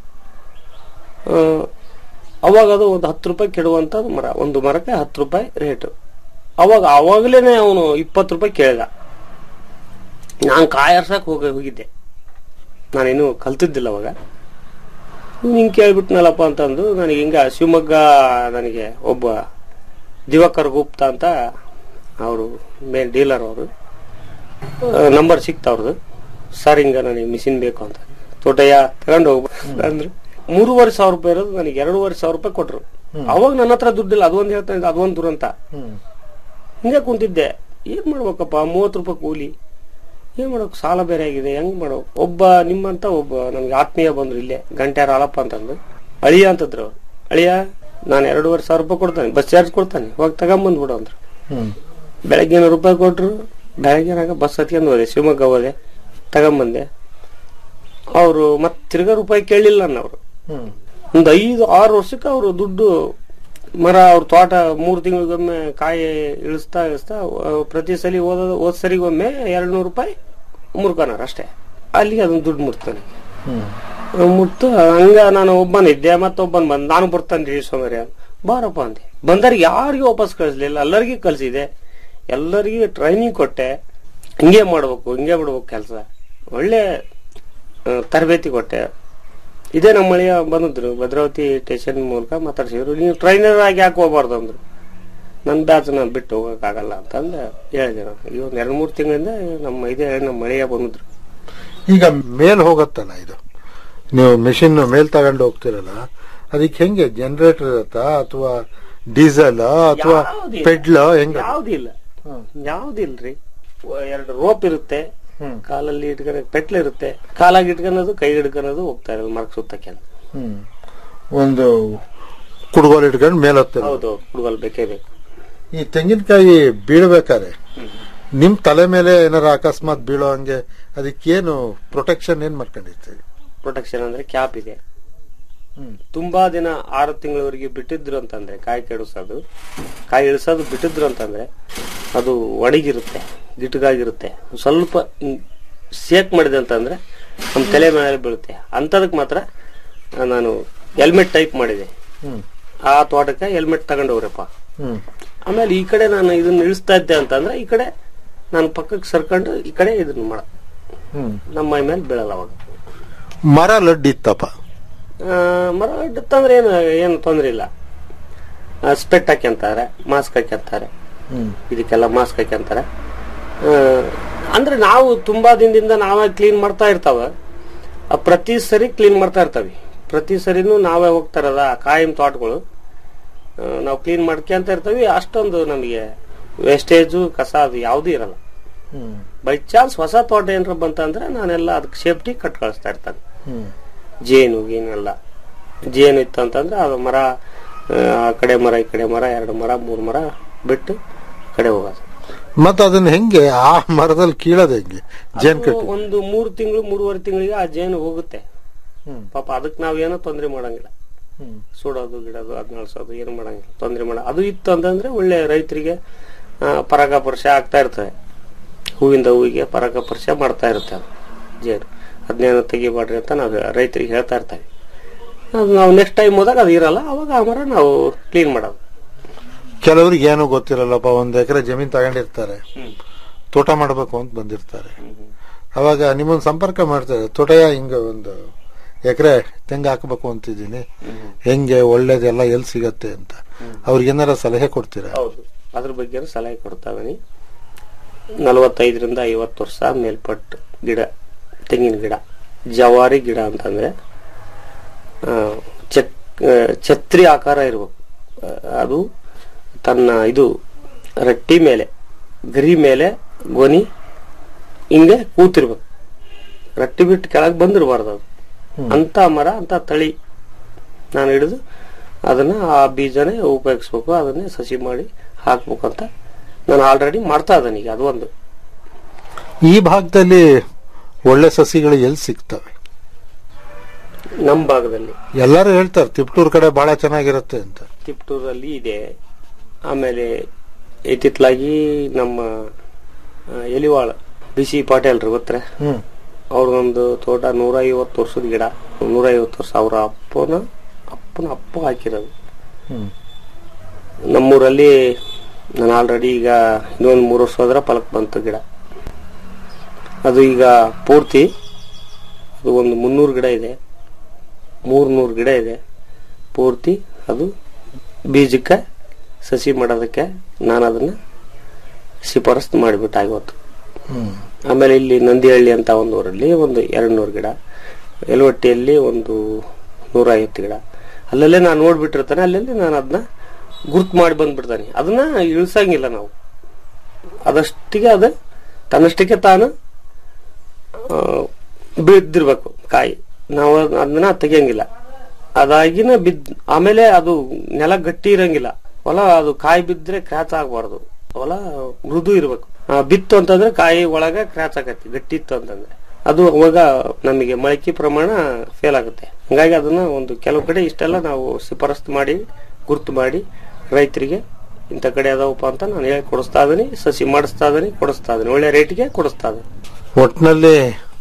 ಅವಾಗ ಅದು ಒಂದು ಹತ್ತು ರೂಪಾಯಿ ಕೆಡುವಂಥದ್ದು ಮರ ಒಂದು ಮರಕ್ಕೆ ಹತ್ತು ರೂಪಾಯಿ ರೇಟು ಅವಾಗ ಅವಾಗಲೇ ಅವನು ಇಪ್ಪತ್ತು ರೂಪಾಯಿ ಕೇಳಿದ ನಾನು ಕಾಯರ್ಸಕ್ ಹೋಗಿ ಹೋಗಿದ್ದೆ ನಾನೇನು ಕಲ್ತಿದ್ದಿಲ್ಲ ಅವಾಗ ಹಿಂಗೆ ಕೇಳ್ಬಿಟ್ನಲ್ಲಪ್ಪ ಅಂತಂದು ನನಗೆ ಹಿಂಗ ಶಿವಮೊಗ್ಗ ನನಗೆ ಒಬ್ಬ ದಿವಾಕರ್ ಗುಪ್ತಾ ಅಂತ ಅವರು ಮೇನ್ ಡೀಲರ್ ಅವರು ನಂಬರ್ ಸಿಕ್ತ ಅವ್ರದ್ದು ಸರ್ ಹಿಂಗ ನನಗೆ ಮಿಷಿನ್ ಬೇಕು ಅಂತ ತೋಟಯ್ಯ ತಗೊಂಡು ಹೋಗ್ಬೇಕು ಅಂದ್ರೆ ಮೂರುವರೆ ಸಾವಿರ ರೂಪಾಯಿ ಇರೋದು ನನಗೆ ಎರಡೂವರೆ ಸಾವಿರ ರೂಪಾಯಿ ಕೊಟ್ರು ಅವಾಗ ನನ್ನ ಹತ್ರ ದುಡ್ಡಿಲ್ಲ ಅದೊಂದು ಹೇಳ್ತಾ ಇದ್ದೆ ಅದೊಂದು ದುರಂತ ಹಿಂಗೆ ಕುಂತಿದ್ದೆ ಏನ್ ಮಾಡ್ಬೇಕಪ್ಪ ಮೂವತ್ತು ರೂಪಾಯಿ ಕೂಲಿ ಏನ್ ಮಾಡೋಕ್ ಸಾಲ ಬೇರೆ ಆಗಿದೆ ಹೆಂಗ್ ಮಾಡೋ ಒಬ್ಬ ನಿಮ್ಮಂತ ಒಬ್ಬ ನನ್ಗೆ ಆತ್ಮೀಯ ಬಂದ್ರು ಇಲ್ಲೇ ಗಂಟ್ಯಾರ ಹಾಲಪ್ಪ ಅಂತಂದು ಅಳಿಯ ಅಂತಂದ್ರು ಅವ್ರು ಅಳಿಯ ನಾನು ಎರಡೂವರೆ ಸಾವಿರ ರೂಪಾಯಿ ಕೊಡ್ತಾನೆ ಬಸ್ ಚಾರ್ಜ್ ಕೊಡ್ತಾನೆ ಹೋಗಿ ತಗೊಂಬಂದ್ಬಿಡು ಅಂದ್ರು ಬೆಳಗ್ಗೆ ನೂರು ರೂಪಾಯಿ ಕೊಟ್ರು ಬೆಳಗ್ಗೆನಾಗ ಬಸ್ ಹತ್ಕೊಂಡು ಹೋದೆ ಶಿವಮೊಗ್ಗ ಹೋದೆ ತಗೊಂಬಂದೆ ಅವರು ಮತ್ತೆ ತಿರ್ಗಾ ರೂಪಾಯಿ ಕೇಳಲಿಲ್ಲ ಅವರು ಒಂದು ಐದು ಆರು ವರ್ಷಕ್ಕೆ ಅವರು ದುಡ್ಡು ಮರ ಅವ್ರ ತೋಟ ಮೂರು ತಿಂಗಳಿಗೊಮ್ಮೆ ಕಾಯಿ ಇಳಿಸ್ತಾ ಇಳಿಸ್ತಾ ಆ, ಪ್ರತಿ ಸಲ ಓದ ಹೋದ್ ಸರಿಗೊಮ್ಮೆ ಎರಡು ನೂರು ರೂಪಾಯಿ ಮುರ್ಕನಾರ ಅಷ್ಟೇ ಅಲ್ಲಿಗೆ ಅದನ್ನ ದುಡ್ಡು ಮುಟ್ತಾನೆ ಮುಟ್ಟು ಹಂಗ ನಾನು ಒಬ್ಬನಿದ್ದೆ ಮತ್ತೊಬ್ಬನ್ ಬಂದ್ ನಾನು ಬರ್ತಾನೆ ಸೋಮವಾರ ಬಾರಪ್ಪ ಅಂದೆ ಬಂದವ್ರಿಗೆ ಯಾರಿಗೂ ವಾಪಸ್ ಕಳಿಸ್ಲಿಲ್ಲ ಎಲ್ಲರಿಗೂ ಕಳ್ಸಿದೆ ಎಲ್ಲರಿಗೂ ಟ್ರೈನಿಂಗ್ ಕೊಟ್ಟೆ ಹಿಂಗೆ ಮಾಡ್ಬೇಕು ಹಿಂಗೆ ಬಿಡ್ಬೇಕು ಕೆಲಸ ಒಳ್ಳೆ ಆ, ತರಬೇತಿ ಕೊಟ್ಟೆ ಇದೇ ನಮ್ಮ ಮಳೆಯ ಬಂದಿದ್ರು ಭದ್ರಾವತಿ ಸ್ಟೇಷನ್ ಮೂಲಕ ಮಾತಾಡ್ಸಿದ್ರು ನೀವು ಟ್ರೈನರ್ ಆಗಿ ಯಾಕೆ ಹೋಗ್ಬಾರ್ದು ಅಂದ್ರು ನನ್ನ ಬ್ಯಾಚ್ ನಾನು ಬಿಟ್ಟು ಹೋಗಕ್ಕಾಗಲ್ಲ ಅಂತಂದು ಹೇಳಿದೆ ನಾನು ಈಗ ಒಂದು ಎರಡು ಮೂರು ತಿಂಗಳಿಂದ ನಮ್ಮ ಇದೇ ನಮ್ಮ ಮಳೆಯ ಬಂದಿದ್ರು ಈಗ ಮೇಲ್ ಹೋಗತ್ತಲ್ಲ ಇದು ನೀವು ಮೆಷಿನ್ ಮೇಲ್ ತಗೊಂಡು ಹೋಗ್ತಿರಲ್ಲ ಅದಕ್ಕೆ ಹೆಂಗೆ ಜನರೇಟರ್ ಇರತ್ತಾ ಅಥವಾ ಡೀಸೆಲ್ ಅಥವಾ ಯಾವ್ದಿಲ್ಲ. ಪೆಡ್ಲ್ ಹೆಂಗ ಯಾವ್ದಿಲ್ಲ ಯಾವ್ದಿಲ್ರಿ ಒ- ಎರಡು ರೋಪ್ ಇರುತ್ತೆ ಕಾಲಲ್ಲಿ ಇಟ್ಕೊಂಡು ಪೆಟ್ಲು ಇರುತ್ತೆ ಕಾಲಾಗಿ ಇಟ್ಕೊಳೋದು ಕೈ ಹಿಡ್ಕೊಳೋದು ಹೋಗ್ತಾ ಇರೋದು ಮರಕ್ ಸುತ್ತಕ್ಕೆ ಅಂತ ಹ್ಮ್ ಒಂದು ಕುಡುಗೋಲು ಇಟ್ಕೊಂಡು ಮೇಲೆ ಹತ್ತದ ಹೌದು ಹುಡುಗಲ್ ಬೇಕೇ ಬೇಕು ಈ ತೆಂಗಿನಕಾಯಿ ಬೀಳ್ಬೇಕಾದ್ರೆ ನಿಮ್ ತಲೆ ಮೇಲೆ ಏನಾರ ಅಕಸ್ಮಾತ್ ಬೀಳೋ ಹಂಗೆ ಅದಕ್ಕೇನು ಪ್ರೊಟೆಕ್ಷನ್ ಏನ್ ಮಾಡ್ಕೊಂಡಿರ್ತೀವಿ ಪ್ರೊಟೆಕ್ಷನ್ ಅಂದ್ರೆ ಕ್ಯಾಪ್ ಇದೆ ಹ್ಮ್. ತುಂಬಾ ದಿನ ಆರು ತಿಂಗಳವರೆಗೆ ಬಿಟ್ಟಿದ್ರು ಅಂತಂದ್ರೆ ಕಾಯಿ ಕೆಡಿಸೋದು ಕಾಯಿ ಇಳಿಸೋದು ಬಿಟ್ಟಿದ್ರು ಅಂತಂದ್ರೆ ಅದು ಒಣಗಿರುತ್ತೆ ಗಿಟಗಾಗಿರುತ್ತೆ ಸ್ವಲ್ಪ ಹಿಂಗ್ ಸೇಕ್ ಮಾಡಿದೆ ಅಂತಂದ್ರೆ ನಮ್ಮ ತಲೆ ಮೇಲೆ ಬೀಳುತ್ತೆ ಅಂತದಕ್ ಮಾತ್ರ ಆ, ನಾನು ಹೆಲ್ಮೆಟ್ ಟೈಪ್ ಮಾಡಿದೆ ಹ್ಮ್ ಆ ತೋಟಕ್ಕೆ ಹೆಲ್ಮೆಟ್ ತಗೊಂಡವ್ರಪ್ಪ ಹ್ಮ್ ಆಮೇಲೆ ಈ ಕಡೆ ನಾನು ಇದನ್ನ ಇಳಿಸ್ತಾ ಇದ್ದೆ ಅಂತಂದ್ರೆ ಈ ಕಡೆ ನಾನು ಪಕ್ಕಕ್ಕೆ ಸರ್ಕೊಂಡು ಈ ಕಡೆ ಇದನ್ನ ಮಾಡ ಹ್ಮ್ ನಮ್ಮ ಮೈ ಮೇಲೆ ಬೀಳಲ್ಲ ಅವಾಗ ಮರ ಲಡ್ಡಿತ್ತಪ್ಪ ಆ, ಮರ ಇಟ್ಟಂದ್ರೆ ಏನು ಏನು ತೊಂದ್ರೆ ಇಲ್ಲ ಆ, ಸ್ಪೆಟ್ ಹಾಕ್ಯಂತಾರೆ ಮಾಸ್ಕ್ ಹಾಕ್ಯಂತಾರೆ ಹ್ಮ್ ಇದಕ್ಕೆಲ್ಲ ಮಾಸ್ಕ್ ಹಾಕ್ಯಂತಾರೆ ಆ, ಅಂದ್ರೆ ನಾವು ತುಂಬಾ ದಿನದಿಂದ ನಾವೇ ಕ್ಲೀನ್ ಮಾಡ್ತಾ ಇರ್ತಾವ ಆ, ಪ್ರತಿ ಸರಿ ಕ್ಲೀನ್ ಮಾಡ್ತಾ ಇರ್ತಾವಿ ಪ್ರತಿ ಸರಿನೂ ನಾವೇ ಹೋಗ್ತಾ ಇರೋದ ಆ ಕಾಯಂ ತೋಟಗಳು ಆ, ನಾವು ಕ್ಲೀನ್ ಮಾಡ್ಕೊಂತ ಇರ್ತಾವಿ ಅಷ್ಟೊಂದು ನಮಗೆ ವೇಸ್ಟೇಜು ಕಸ ಅದು ಯಾವುದೂ ಇರಲ್ಲ ಹ್ಮ್ ಬೈ ಚಾನ್ಸ್ ಹೊಸ ತೋಟ ಏನಾರ ಬಂತಂದ್ರೆ ನಾನೆಲ್ಲ ಅದಕ್ಕೆ ಸೇಫ್ಟಿ ಕಟ್ ಕಳಿಸ್ತಾ ಇರ್ತಾನೆ ಹ್ಮ್ ಜೇನು ಗೀನೆಲ್ಲ ಜೇನು ಇತ್ತು ಅಂತಂದ್ರೆ ಅದು ಮರ ಆ, ಆ ಕಡೆ ಮರ ಈ ಕಡೆ ಮರ ಎರಡು ಮರ ಮೂರು ಮರ ಬಿಟ್ಟು ಆ ಕಡೆ ಹೋಗೋದು ಮತ್ತ ಅದನ್ನ ಹೆಂಗೆ ಆ ಮರದಲ್ಲಿ ಕೀಳೋದು ಹೆಂಗೆ ಜೇನ್ ಅದು ಕಟ್ಟಿ ಒಂದು ಮೂರು ತಿಂಗಳು ಮೂರುವರೆ ತಿಂಗಳಿಗೆ ಆ ಜೇನು ಹೋಗುತ್ತೆ ಹ್ಮ್ ಪಾಪ ಅದಕ್ಕೆ ನಾವೇನೋ ತೊಂದರೆ ಮಾಡಂಗಿಲ್ಲ ಹ್ಮ್ ಸುಡೋದು ಗಿಡೋದು ಅದ್ ನಳ್ಸೋದು ಏನು ಮಾಡಂಗಿಲ್ಲ ತೊಂದರೆ ಮಾಡ ಅದು ಇತ್ತು ಅಂತಂದ್ರೆ ಒಳ್ಳೆ ರೈತರಿಗೆ ಆ, ಪರಾಗಸ್ಪರ್ಶ ಆಗ್ತಾ ಇರ್ತದೆ ಹೂವಿಂದ ಹೂವಿಗೆ ಪರಾಗಸ್ಪರ್ಶ ಮಾಡ್ತಾ ಇರುತ್ತೆ ಅದು ಜೇನು ಅದನ್ನೇನು ತೆಗಿಬಾಡ್ರಿ ಅಂತ ನಾವು ರೈತರಿಗೆ ಹೇಳ್ತಾ ಇರ್ತೀವಿ ಅದು ನಾವು ನೆಕ್ಸ್ಟ್ ಟೈಮ್ ಹೋದಾಗ ಅದು ಇರಲ್ಲ ಅವಾಗ ಆ ಮರ ನಾವು ಕ್ಲೀನ್ ಮಾಡೋದು ಕೆಲವ್ರಿಗೆ ಏನು ಗೊತ್ತಿರಲ್ಲಪ್ಪ ಒಂದ್ ಎಕರೆ ಜಮೀನ್ ತಗೊಂಡಿರ್ತಾರೆ ತೋಟ ಮಾಡ್ಬೇಕು ಅಂತ ಬಂದಿರ್ತಾರೆ ಅವಾಗ ನಿಮ್ಮನ್ನ ಸಂಪರ್ಕ ಮಾಡ್ತಾರೆ ತೋಟಯ ಹಿಂಗ ಒಂದು ಎಕರೆ ತೆಂಗ ಹಾಕಬೇಕು ಅಂತಿದ್ದೀನಿ ಹೆಂಗೆ ಒಳ್ಳೇದೆಲ್ಲ ಎಲ್ಲಿ ಸಿಗತ್ತೆ ಅಂತ ಅವ್ರಿಗೆ ಏನಾರ ಸಲಹೆ ಕೊಡ್ತೀರಾ ಹೌದು ಅದ್ರ ಬಗ್ಗೆ ಸಲಹೆ ಕೊಡ್ತಾವೆ ನಲವತ್ತೈದರಿಂದ ಐವತ್ತು ವರ್ಷ ಮೇಲ್ಪಟ್ಟು ಗಿಡ ತೆಂಗಿನ ಗಿಡ ಜವಾರಿ ಗಿಡ ಅಂತಂದ್ರೆ ಆ, ಚಕ್ ಆ, ಛತ್ರಿ ಆಕಾರ ಇರ್ಬೇಕು ಆ, ಅದು ತನ್ನ ಇದು ರಟ್ಟಿ ಮೇಲೆ ಗರಿ ಮೇಲೆ ಗೊನಿ ಹಿಂಗೆ ಕೂತಿರ್ಬೇಕು ರಟ್ಟಿ ಬಿಟ್ಟು ಕೆಳಗೆ ಬಂದಿರಬಾರ್ದು ಅದು ಅಂತ ಮರ ಅಂತ ತಳಿ ನಾನು ಹಿಡಿದು ಅದನ್ನ ಆ ಬೀಜನೇ ಉಪಯೋಗಿಸ್ಬೇಕು ಅದನ್ನೇ ಸಸಿ ಮಾಡಿ ಹಾಕ್ಬೇಕು ಅಂತ ನಾನು ಆಲ್ರೆಡಿ ಮಾಡ್ತಾ ಇದ್ದೇನೆ ಈಗ ಅದು ಒಂದು ಈ ಭಾಗದಲ್ಲಿ ಒಳ್ಳೆ ಸಸಿಗಳು ಎಲ್ಲಿ ಸಿಗ್ತವೆ ನಮ್ಮ ಭಾಗದಲ್ಲಿ ಎಲ್ಲರೂ ಹೇಳ್ತಾರೆ ತಿಪ್ಟೂರ್ ಕಡೆ ಬಹಳ ಚೆನ್ನಾಗಿರುತ್ತೆ ಅಂತ ತಿಪ್ಟೂರಲ್ಲಿ ಇದೆ ಆಮೇಲೆ ಇತ್ತಿತ್ತಲಾಗಿ ನಮ್ಮ ಆ, ಎಲಿವಾಳ ಬಿ ಸಿ ಪಾಟೀಲ್ರು ಗೊತ್ತರೆ ಹ್ಮ್ ಅವ್ರದೊಂದು ತೋಟ ನೂರ ಐವತ್ತು ವರ್ಷದ ಗಿಡ ನೂರ ಐವತ್ತು ವರ್ಷ ಅವರ ಅಪ್ಪನ ಅಪ್ಪನ ಅಪ್ಪ ಹಾಕಿರೋದು ಹ್ಮ್ ನಮ್ಮೂರಲ್ಲಿ ನಾನು ಆಲ್ರೆಡಿ ಈಗ ಇನ್ನೊಂದು ಮೂರು ವರ್ಷ ಹೋದ್ರೆ ಫಲಕ್ ಬಂತು ಗಿಡ ಅದು ಈಗ ಪೂರ್ತಿ ಅದು ಒಂದು ಮುನ್ನೂರು ಗಿಡ ಇದೆ ಮೂರ್ನೂರು ಗಿಡ ಇದೆ ಪೂರ್ತಿ ಅದು ಬೀಜಕ್ಕೆ ಸಸಿ ಮಾಡೋದಕ್ಕೆ ನಾನು ಅದನ್ನ ಶಿಫಾರಸ್ ಮಾಡಿಬಿಟ್ಟು ಇವತ್ತು ಹ್ಮ್ ಆಮೇಲೆ ಇಲ್ಲಿ ನಂದಿಹಳ್ಳಿ ಅಂತ ಒಂದು ಊರಲ್ಲಿ ಒಂದು ಎರಡು ನೂರು ಗಿಡ ಯಲವಟ್ಟಿಯಲ್ಲಿ ಒಂದು ನೂರ ಐವತ್ತು ಗಿಡ ಅಲ್ಲಲ್ಲೇ ನಾನು ನೋಡ್ಬಿಟ್ಟಿರ್ತಾನೆ ಅಲ್ಲಲ್ಲಿ ನಾನು ಅದನ್ನ ಗುರ್ತು ಮಾಡಿ ಬಂದ್ಬಿಡ್ತಾನೆ ಅದನ್ನ ಇಳಿಸಂಗಿಲ್ಲ ನಾವು ಅದಷ್ಟಿಗೆ ಅದು ತನ್ನಷ್ಟಕ್ಕೆ ತಾನು ಆ, ಬಿದ್ದಿರ್ಬೇಕು ಕಾಯಿ ನಾವು ಅದನ್ನ ತೆಗಿಯಂಗಿಲ್ಲ ಅದಾಗಿನ ಬಿದ್ ಆಮೇಲೆ ಅದು ನೆಲ ಗಟ್ಟಿ ಇರಂಗಿಲ್ಲ ಹೊಲ ಅದು ಕಾಯಿ ಬಿದ್ರೆ ಕ್ರ್ಯಾಚ್ ಆಗಬಾರ್ದು ಹೊಲ ಮೃದು ಇರ್ಬೇಕು ಆ, ಬಿತ್ತು ಅಂತಂದ್ರೆ ಕಾಯಿ ಒಳಗೆ ಕ್ರ್ಯಾಚ್ ಆಗತ್ತೆ ಗಟ್ಟಿ ಇತ್ತು ಅಂತಂದ್ರೆ ಅದು ಅವಾಗ ನಮಗೆ ಮೊಳಕೆ ಪ್ರಮಾಣ ಫೇಲ್ ಆಗುತ್ತೆ ಹಂಗಾಗಿ ಅದನ್ನ ಒಂದು ಕೆಲವು ಕಡೆ ಇಷ್ಟೆಲ್ಲ ನಾವು ಶಿಫಾರಸ್ತು ಮಾಡಿ ಗುರ್ತು ಮಾಡಿ ರೈತರಿಗೆ ಇಂಥ ಕಡೆ ಅದಾವಪ್ಪ ಅಂತ ನಾನು ಹೇಳಿ ಕೊಡಿಸ್ತಾ ಇದೀನಿ ಸಸಿ ಮಾಡಿಸ್ತಾ ಇದೀನಿ ಕೊಡಿಸ್ತಾ ಇದೀನಿ ಒಳ್ಳೆ ರೇಟ್ಗೆ ಕೊಡಿಸ್ತಾ ಇದೀನಿ ಒಟ್ನಲ್ಲಿ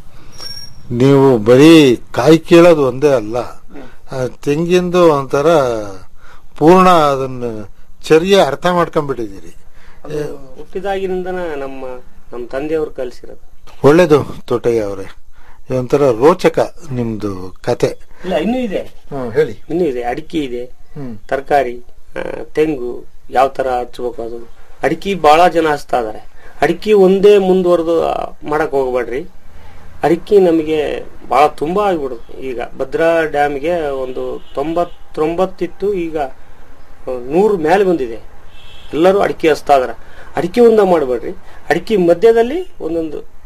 ನೀವು ಬರೀ ಕಾಯಿ ಕೀಳೋದು ಒಂದೇ ಅಲ್ಲ ಆ ತೆಂಗಿಂದು ಒಂಥರ ಪೂರ್ಣ ಅದನ್ನ ಚರ್ಯ ಅರ್ಥ ಮಾಡ್ಕೊಂಡ್ಬಿಟ್ಟಿದ್ದೀರಿ ಅದು ಹುಟ್ಟಿದಾಗಿನಿಂದ ನಮ್ಮ ನಮ್ಮ ತಂದೆಯವರು ಕಲಿಸಿರೋದು ಒಳ್ಳೇದು ತೋಟಯ್ಯ ಅವರೇ ಒಂಥರ ರೋಚಕ ನಿಮ್ದು ಕತೆ ಇಲ್ಲ ಇನ್ನೂ ಇದೆ ಹ್ಮ್ ಹೇಳಿ ಇನ್ನೂ ಇದೆ ಅಡಿಕೆ ಇದೆ ಹ್ಮ್ ತರಕಾರಿ ತೆಂಗು ಯಾವ ತರ ಹಚ್ಬೇಕು ಅದು ಅಡಿಕೆ ಬಹಳ ಜನ ಹಚ್ತಾ ಇದಾರೆ ಅಡಿಕೆ ಒಂದೇ ಮುಂದುವರೆದು ಮಾಡಕ್ ಹೋಗ್ಬೇಡ್ರಿ ಅಡಿಕೆ ನಮಗೆ ಬಹಳ ತುಂಬಾ ಆಗ್ಬಿಡುತ್ತೆ ಈಗ ಭದ್ರಾ ಡ್ಯಾಮ್ಗೆ ಒಂದು ತೊಂಬತ್ತೊಂಬತ್ತಿತ್ತು ಈಗ ಆ, ನೂರು ಮೇಲೆ ಬಂದಿದೆ ಎಲ್ಲರೂ ಅಡಿಕೆ ಹಚ್ತಾ ಇದಾರೆ ಅಡಿಕೆ ಒಂದ ಮಾಡಬೇಡ್ರಿ ಅಡಿಕೆ ಮಧ್ಯದಲ್ಲಿ ಒಂದೊಂದು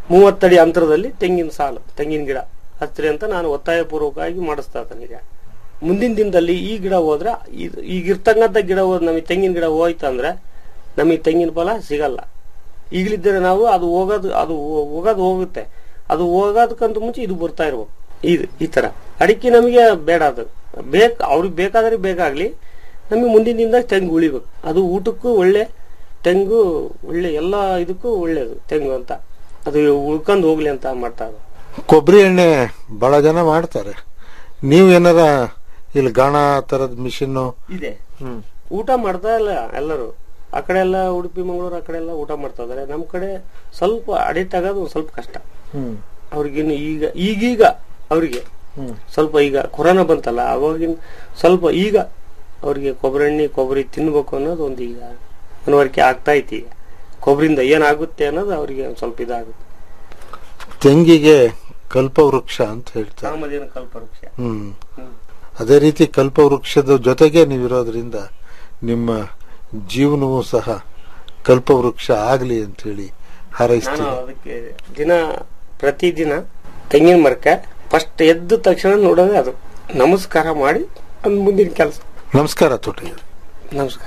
ಮೂವತ್ತಡಿ ಅಂತರದಲ್ಲಿ ತೆಂಗಿನ ಸಾಲು ತೆಂಗಿನ ಗಿಡ ಹಚ್ಚಿರಿ ಅಂತ ನಾನು ಒತ್ತಾಯಪೂರ್ವಕವಾಗಿ ಮಾಡಿಸ್ತಾ ಇದ್ದೇನೆ ಈಗ ಮುಂದಿನ ದಿನದಲ್ಲಿ ಈ ಗಿಡ ಹೋದ್ರೆ ಇದ್- ಈಗ ಇರ್ತಕ್ಕಂಥ ಗಿಡ ಹೋದ್ ನಮಗೆ ತೆಂಗಿನ ಗಿಡ ಹೋಯ್ತಂದ್ರೆ ನಮಗೆ ತೆಂಗಿನ ಫಲ ಸಿಗಲ್ಲ ಈಗಲಿದ್ದರೆ ನಾವು ಅದು ಹೋಗೋದು ಅದು ಹೋ- ಹೋಗೋದು ಹೋಗುತ್ತೆ ಅದು ಹೋಗೋದಕ್ಕಂತ ಮುಂಚೆ ಇದು ಬರ್ತಾ ಇರ್ಬೇಕು ಇದು ಈ ತರ ಅಡಿಕೆ ನಮಗೆ ಬೇಡ ಅದು ಬೇಕ್ ಅವ್ರಿಗೆ ಬೇಕಾದ್ರೆ ಬೇಕಾಗ್ಲಿ ನಮಗೆ ಮುಂದಿನ ದಿನದಾಗ ತೆಂಗು ಉಳಿಬೇಕು ಅದು ಊಟಕ್ಕೂ ಒಳ್ಳೆ ತೆಂಗು ಒಳ್ಳೆ ಎಲ್ಲ ಇದಕ್ಕೂ ಒಳ್ಳೇದು ತೆಂಗು ಅಂತ ಅದು ಉಳ್ಕೊಂಡು ಹೋಗ್ಲಿ ಅಂತ ಮಾಡ್ತಾ ಇರೋದು. ಕೊಬ್ಬರಿ ಎಣ್ಣೆ ಬಹಳ ಜನ ಮಾಡ್ತಾರೆ ನೀವು ಏನಾರ ಇಲ್ಲಿ ಗಾಣ ತರದ ಮಿಷಿನ್ ಇದೆ ಊಟ ಮಾಡ್ತಾ ಇಲ್ಲ ಎಲ್ಲರೂ ಆ ಕಡೆ ಎಲ್ಲ ಉಡುಪಿ ಮಂಗಳೂರು ಆ ಕಡೆ ಎಲ್ಲ ಊಟ ಮಾಡ್ತಾ ಇದಾರೆ ನಮ್ ಕಡೆ ಸ್ವಲ್ಪ ಅಡಿಕ್ಟ್ ಆಗೋದು ಒಂದ್ ಸ್ವಲ್ಪ ಕಷ್ಟ ಅವ್ರಿಗಿನ್ನು ಈಗ ಈಗೀಗ ಅವರಿಗೆ ಸ್ವಲ್ಪ ಈಗ ಕೊರೋನಾ ಬಂತಲ್ಲ ಅವಾಗಿನ ಸ್ವಲ್ಪ ಈಗ ಅವ್ರಿಗೆ ಕೊಬ್ಬರಿ ಎಣ್ಣೆ ಕೊಬ್ಬರಿ ತಿನ್ಬೇಕು ಅನ್ನೋದು ಒಂದು ಈಗ ಮನವರಿಕೆ ಆಗ್ತಾ ಐತಿ ಈಗ ಕೊಬ್ಬರಿಂದ ಏನಾಗುತ್ತೆ ಅನ್ನೋದು ಅವರಿಗೆ ಒಂದ್ ಸ್ವಲ್ಪ ಇದಾಗುತ್ತೆ ತೆಂಗಿಗೆ ಕಲ್ಪವೃಕ್ಷ ಅಂತ ಹೇಳ್ತಾರೆ ಕಾಮಧೇನು ಕಲ್ಪವೃಕ್ಷ ಹ್ಮ್ ಅದೇ ರೀತಿ ಕಲ್ಪವೃಕ್ಷದ ಜೊತೆಗೆ ನೀವಿರೋದ್ರಿಂದ ನಿಮ್ಮ ಜೀವನವೂ ಸಹ ಕಲ್ಪವೃಕ್ಷ ಆಗ್ಲಿ ಅಂತ ಹೇಳಿ ನಾನು ಹಾರೈಸ್ತೀನಿ ಅದಕ್ಕೆ ದಿನ ಪ್ರತಿದಿನ ತೆಂಗಿನ ಮರಕ್ಕೆ ಫಸ್ಟ್ ಎದ್ದ ತಕ್ಷಣ ನೋಡೋದೇ ಅದು ನಮಸ್ಕಾರ ಮಾಡಿ ಅದು ಮುಂದಿನ ಕೆಲಸ ನಮಸ್ಕಾರ ತೋಟಯ್ಯ ನಮಸ್ಕಾರ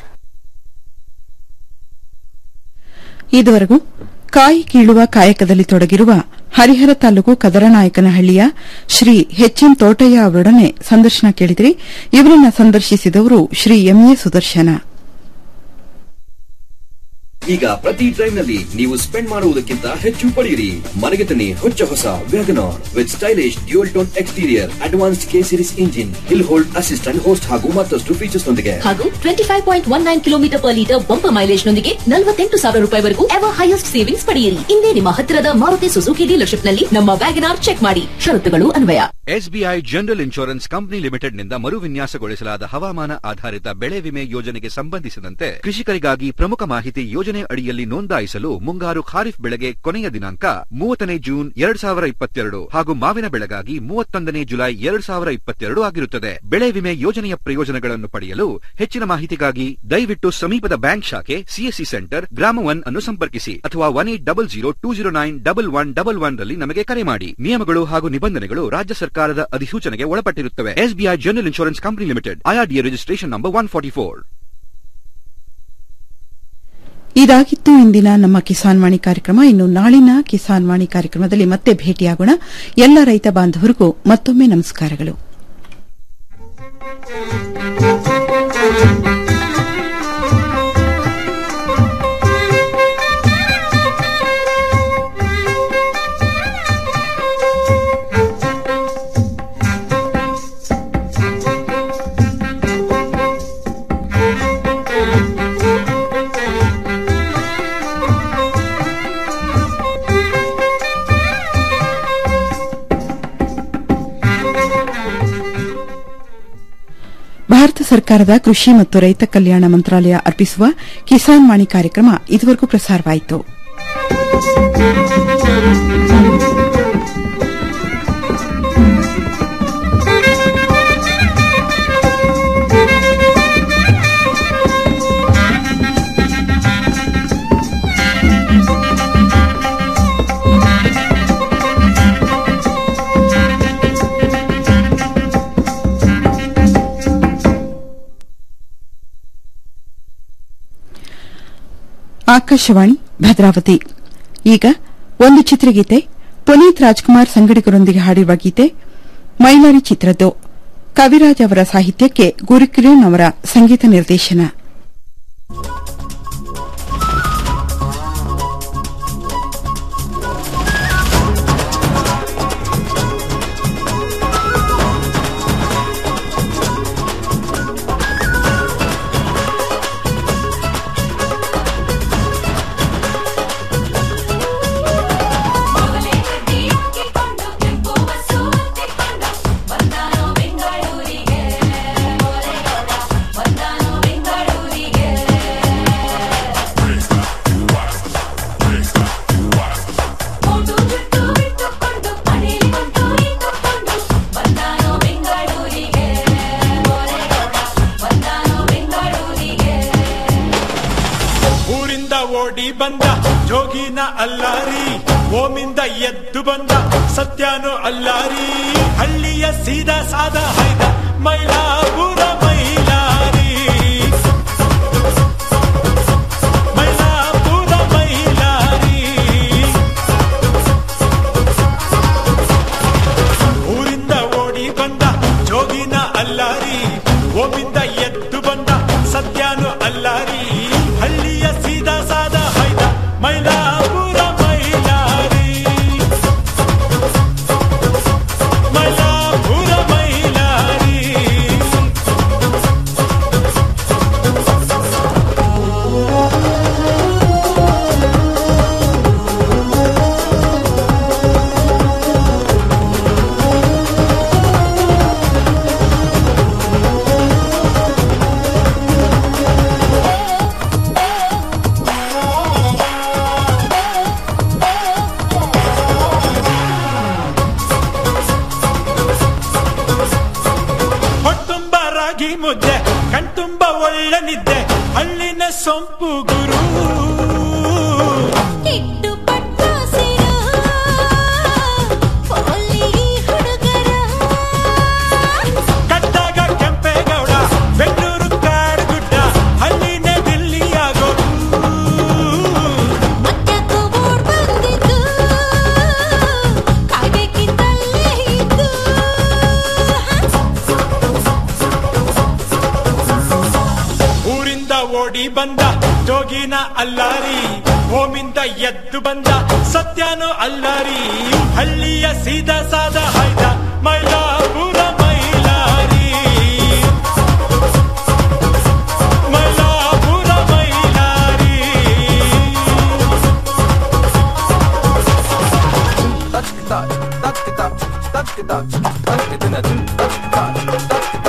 ಇದುವರೆಗೂ ಕಾಯಿ ಕೀಳುವ ಕಾಯಕದಲ್ಲಿ ತೊಡಗಿರುವ ಹರಿಹರ ತಾಲೂಕು ಕದರನಾಯಕನಹಳ್ಳಿಯ ಶ್ರೀ ಎಚ್ ಎಂ ತೋಟಯ್ಯ ಅವರೊಡನೆ ಸಂದರ್ಶನ ಕೇಳಿದಿರಿ ಇವರನ್ನ ಸಂದರ್ಶಿಸಿದವರು ಶ್ರೀ ಎಂಎ ಸುದರ್ಶನ ಈಗ ಪ್ರತಿ ಡ್ರೈವ್ ನಲ್ಲಿ ನೀವು ಸ್ಪೆಂಡ್ ಮಾಡುವುದಕ್ಕಿಂತ ಹೆಚ್ಚು ಪಡೆಯಿರಿ ಮನೆಗೆ ತನ್ನಿ ಹೊಚ್ಚ ಹೊಸ WagonR with stylish dual tone exterior advance K series engine hill hold assistant host ಹಾಗೂ ಮತ್ತಷ್ಟು ಫೀಚರ್ಸ್ ನೊಂದಿಗೆ ಹಾಗೂ twenty five point one nine kilometre per litre bumper mileage ನೊಂದಿಗೆ ನಲವತ್ತೆಂಟು ಸಾವಿರ ರೂಪಾಯಿವರೆಗೂ ಎವರ್ ಹೈಯೆಸ್ಟ್ ಸೇವಿಂಗ್ಸ್ ಪಡೆಯಿರಿ ಇಂದೇ ನಿಮ್ಮ ಹತ್ತಿರದ ಮಾರುತಿ ಸುಜುಕಿ ಡೀಲರ್ಶಿಪ್ ನಲ್ಲಿ ನಮ್ಮ ವ್ಯಾಗನಾರ್ ಚೆಕ್ ಮಾಡಿ ಷರತ್ತುಗಳು ಅನ್ವಯ ಎಸ್ಬಿಐ ಜನರಲ್ ಇನ್ಶೂರೆನ್ಸ್ ಕಂಪನಿ ಲಿಮಿಟೆಡ್ನಿಂದ ಮರುವಿನ್ಯಾಸಗೊಳಿಸಲಾದ ಹವಾಮಾನ ಆಧಾರಿತ ಬೆಳೆ ವಿಮೆ ಯೋಜನೆಗೆ ಸಂಬಂಧಿಸಿದಂತೆ ಕೃಷಿಕರಿಗಾಗಿ ಪ್ರಮುಖ ಮಾಹಿತಿ ಯೋಜನೆ ಅಡಿಯಲ್ಲಿ ನೋಂದಾಯಿಸಲು ಮುಂಗಾರು ಖಾರಿಫ್ ಬೆಳೆಗೆ ಕೊನೆಯ ದಿನಾಂಕ ಮೂವತ್ತನೇ ಜೂನ್ ಎರಡ್ ಸಾವಿರ ಇಪ್ಪತ್ತೆರಡು ಹಾಗೂ ಮಾವಿನ ಬೆಳೆಗಾಗಿ ಮೂವತ್ತೊಂದನೇ ಜುಲೈ ಎರಡ್ ಸಾವಿರ ಇಪ್ಪತ್ತೆರಡು ಆಗಿರುತ್ತದೆ ಬೆಳೆ ವಿಮೆ ಯೋಜನೆಯ ಪ್ರಯೋಜನಗಳನ್ನು ಪಡೆಯಲು ಹೆಚ್ಚಿನ ಮಾಹಿತಿಗಾಗಿ ದಯವಿಟ್ಟು ಸಮೀಪದ ಬ್ಯಾಂಕ್ ಶಾಖೆ ಸಿಎಸ್ಸಿ ಸೆಂಟರ್ ಗ್ರಾಮ ಒನ್ ಅನ್ನು ಸಂಪರ್ಕಿಸಿ ಅಥವಾ one eight double zero two zero nine double one double one ರಲ್ಲಿ ನಮಗೆ ಕರೆ ಮಾಡಿ ನಿಯಮಗಳು ಹಾಗೂ ನಿಬಂಧನೆಗಳು ರಾಜ್ಯ ಸರ್ಕಾರದ ಅಧಿಸೂಚನೆಗೆ ಒಳಪಟ್ಟಿರುತ್ತವೆ SBI general insurance company limited IRDA registration number one forty four ಇದಾಗಿತ್ತು ಇಂದಿನ ನಮ್ಮ ಕಿಸಾನ್ ವಾಣಿ ಕಾರ್ಯಕ್ರಮ ಇನ್ನು ನಾಳಿನ ಕಿಸಾನ್ ವಾಣಿ ಕಾರ್ಯಕ್ರಮದಲ್ಲಿ ಮತ್ತೆ ಭೇಟಿಯಾಗೋಣ ಎಲ್ಲ ರೈತ ಬಾಂಧವರಿಗೂ ಮತ್ತೊಮ್ಮೆ ನಮಸ್ಕಾರಗಳು ಭಾರತ ಸರ್ಕಾರದ ಕೃಷಿ ಮತ್ತು ರೈತ ಕಲ್ಯಾಣ ಮಂತ್ರಾಲಯ ಅರ್ಪಿಸುವ ಕಿಸಾನ್ ವಾಣಿ ಕಾರ್ಯಕ್ರಮ ಇದುವರೆಗೂ ಪ್ರಸಾರವಾಯಿತು ಆಕಾಶವಾಣಿ ಭದ್ರಾವತಿ ಈಗ ಒಂದು ಚಿತ್ರಗೀತೆ ಪುನೀತ್ ರಾಜ್ಕುಮಾರ್ ಸಂಗಡಿಗರೊಂದಿಗೆ ಹಾಡಿರುವ ಗೀತೆ ಮೈಲಾರಿ ಚಿತ್ರದ್ದು ಕವಿರಾಜ್ ಅವರ ಸಾಹಿತ್ಯಕ್ಕೆ ಗುರುಕಿರಣ್ ಅವರ ಸಂಗೀತ ನಿರ್ದೇಶನ ಊರಿಂದ ಓಡಿ ಬಂದ ಜೋಗಿನ ಅಲ್ಲಾರಿ ಓಮಿಂದ ಎದ್ದು ಬಂದ ಸತ್ಯನು ಅಲ್ಲಾರಿ ಹಳ್ಳಿಯ ಸೀದಾ ಸಾದ ಹೈದ ಮೈಲಾಪುರ ಮೈಲಾರಿ ಮೈಲಾಪುರ ಮೈಲಾರಿ ಊರಿಂದ ಓಡಿ ಬಂದ ಜೋಗಿನ ಅಲ್ಲಾರಿ ಓಮಿಂದ ಎದ್ದು ಬಂದ ಸತ್ಯನು ಅಲ್ಲಾರಿ ಹಳ್ಳಿಯ ಸೀದಾ ಸಾದ ಹೈದ ಮೈಲಾಪುರ ಮೈಲಾರಿ ಮೈಲಾಪುರ ಮೈಲಾರಿ ಹೊಟ್ಟುಂಬ ರಾಗಿ ಮುದ್ದೆ ಕಣ್ತುಂಬ ಒಳ್ಳೆ ನಿದ್ದೆ ಹಳ್ಳಿನ ಸೊಂಪು ಗುರು ಇಟ್ಟು ಪಟ್ಟು ಸಿರ ಒಲ್ಲಿ ಹುಡುಗರ ಕಟ್ಟಾಗ ಕೆಂಪೇಗೌಡ ಬೆಂಗಳೂರು ಕಾಡುಗುಡ್ಡ ಹಳ್ಳಿನೇ ದಿಲ್ಲಿಯಾಗೋದು ಮತ್ತ್ಯಾಕೋ ಓಡ್ ಬಂದಿದ್ದು ಕಾಯ್ಬೇಕಿತ್ತಲ್ಲೇ ಇದ್ದು ಊರಿಂದ ಓಡಿ ಬಂದ ಜೋಗಿನ ಅಲ್ಲಾರಿ ಓಮಿಂದ ಎದ್ದು ಬಂದ ಸತ್ಯನು ಅಲ್ಲಾರಿ ಹಳ್ಳಿಯ ಸೀದಾ ಸಾದ ಹೈದ Mylapore Mylari Mylapore Mylari touch the touch, touch the touch, touch the touch, touch the touch, touch the touch.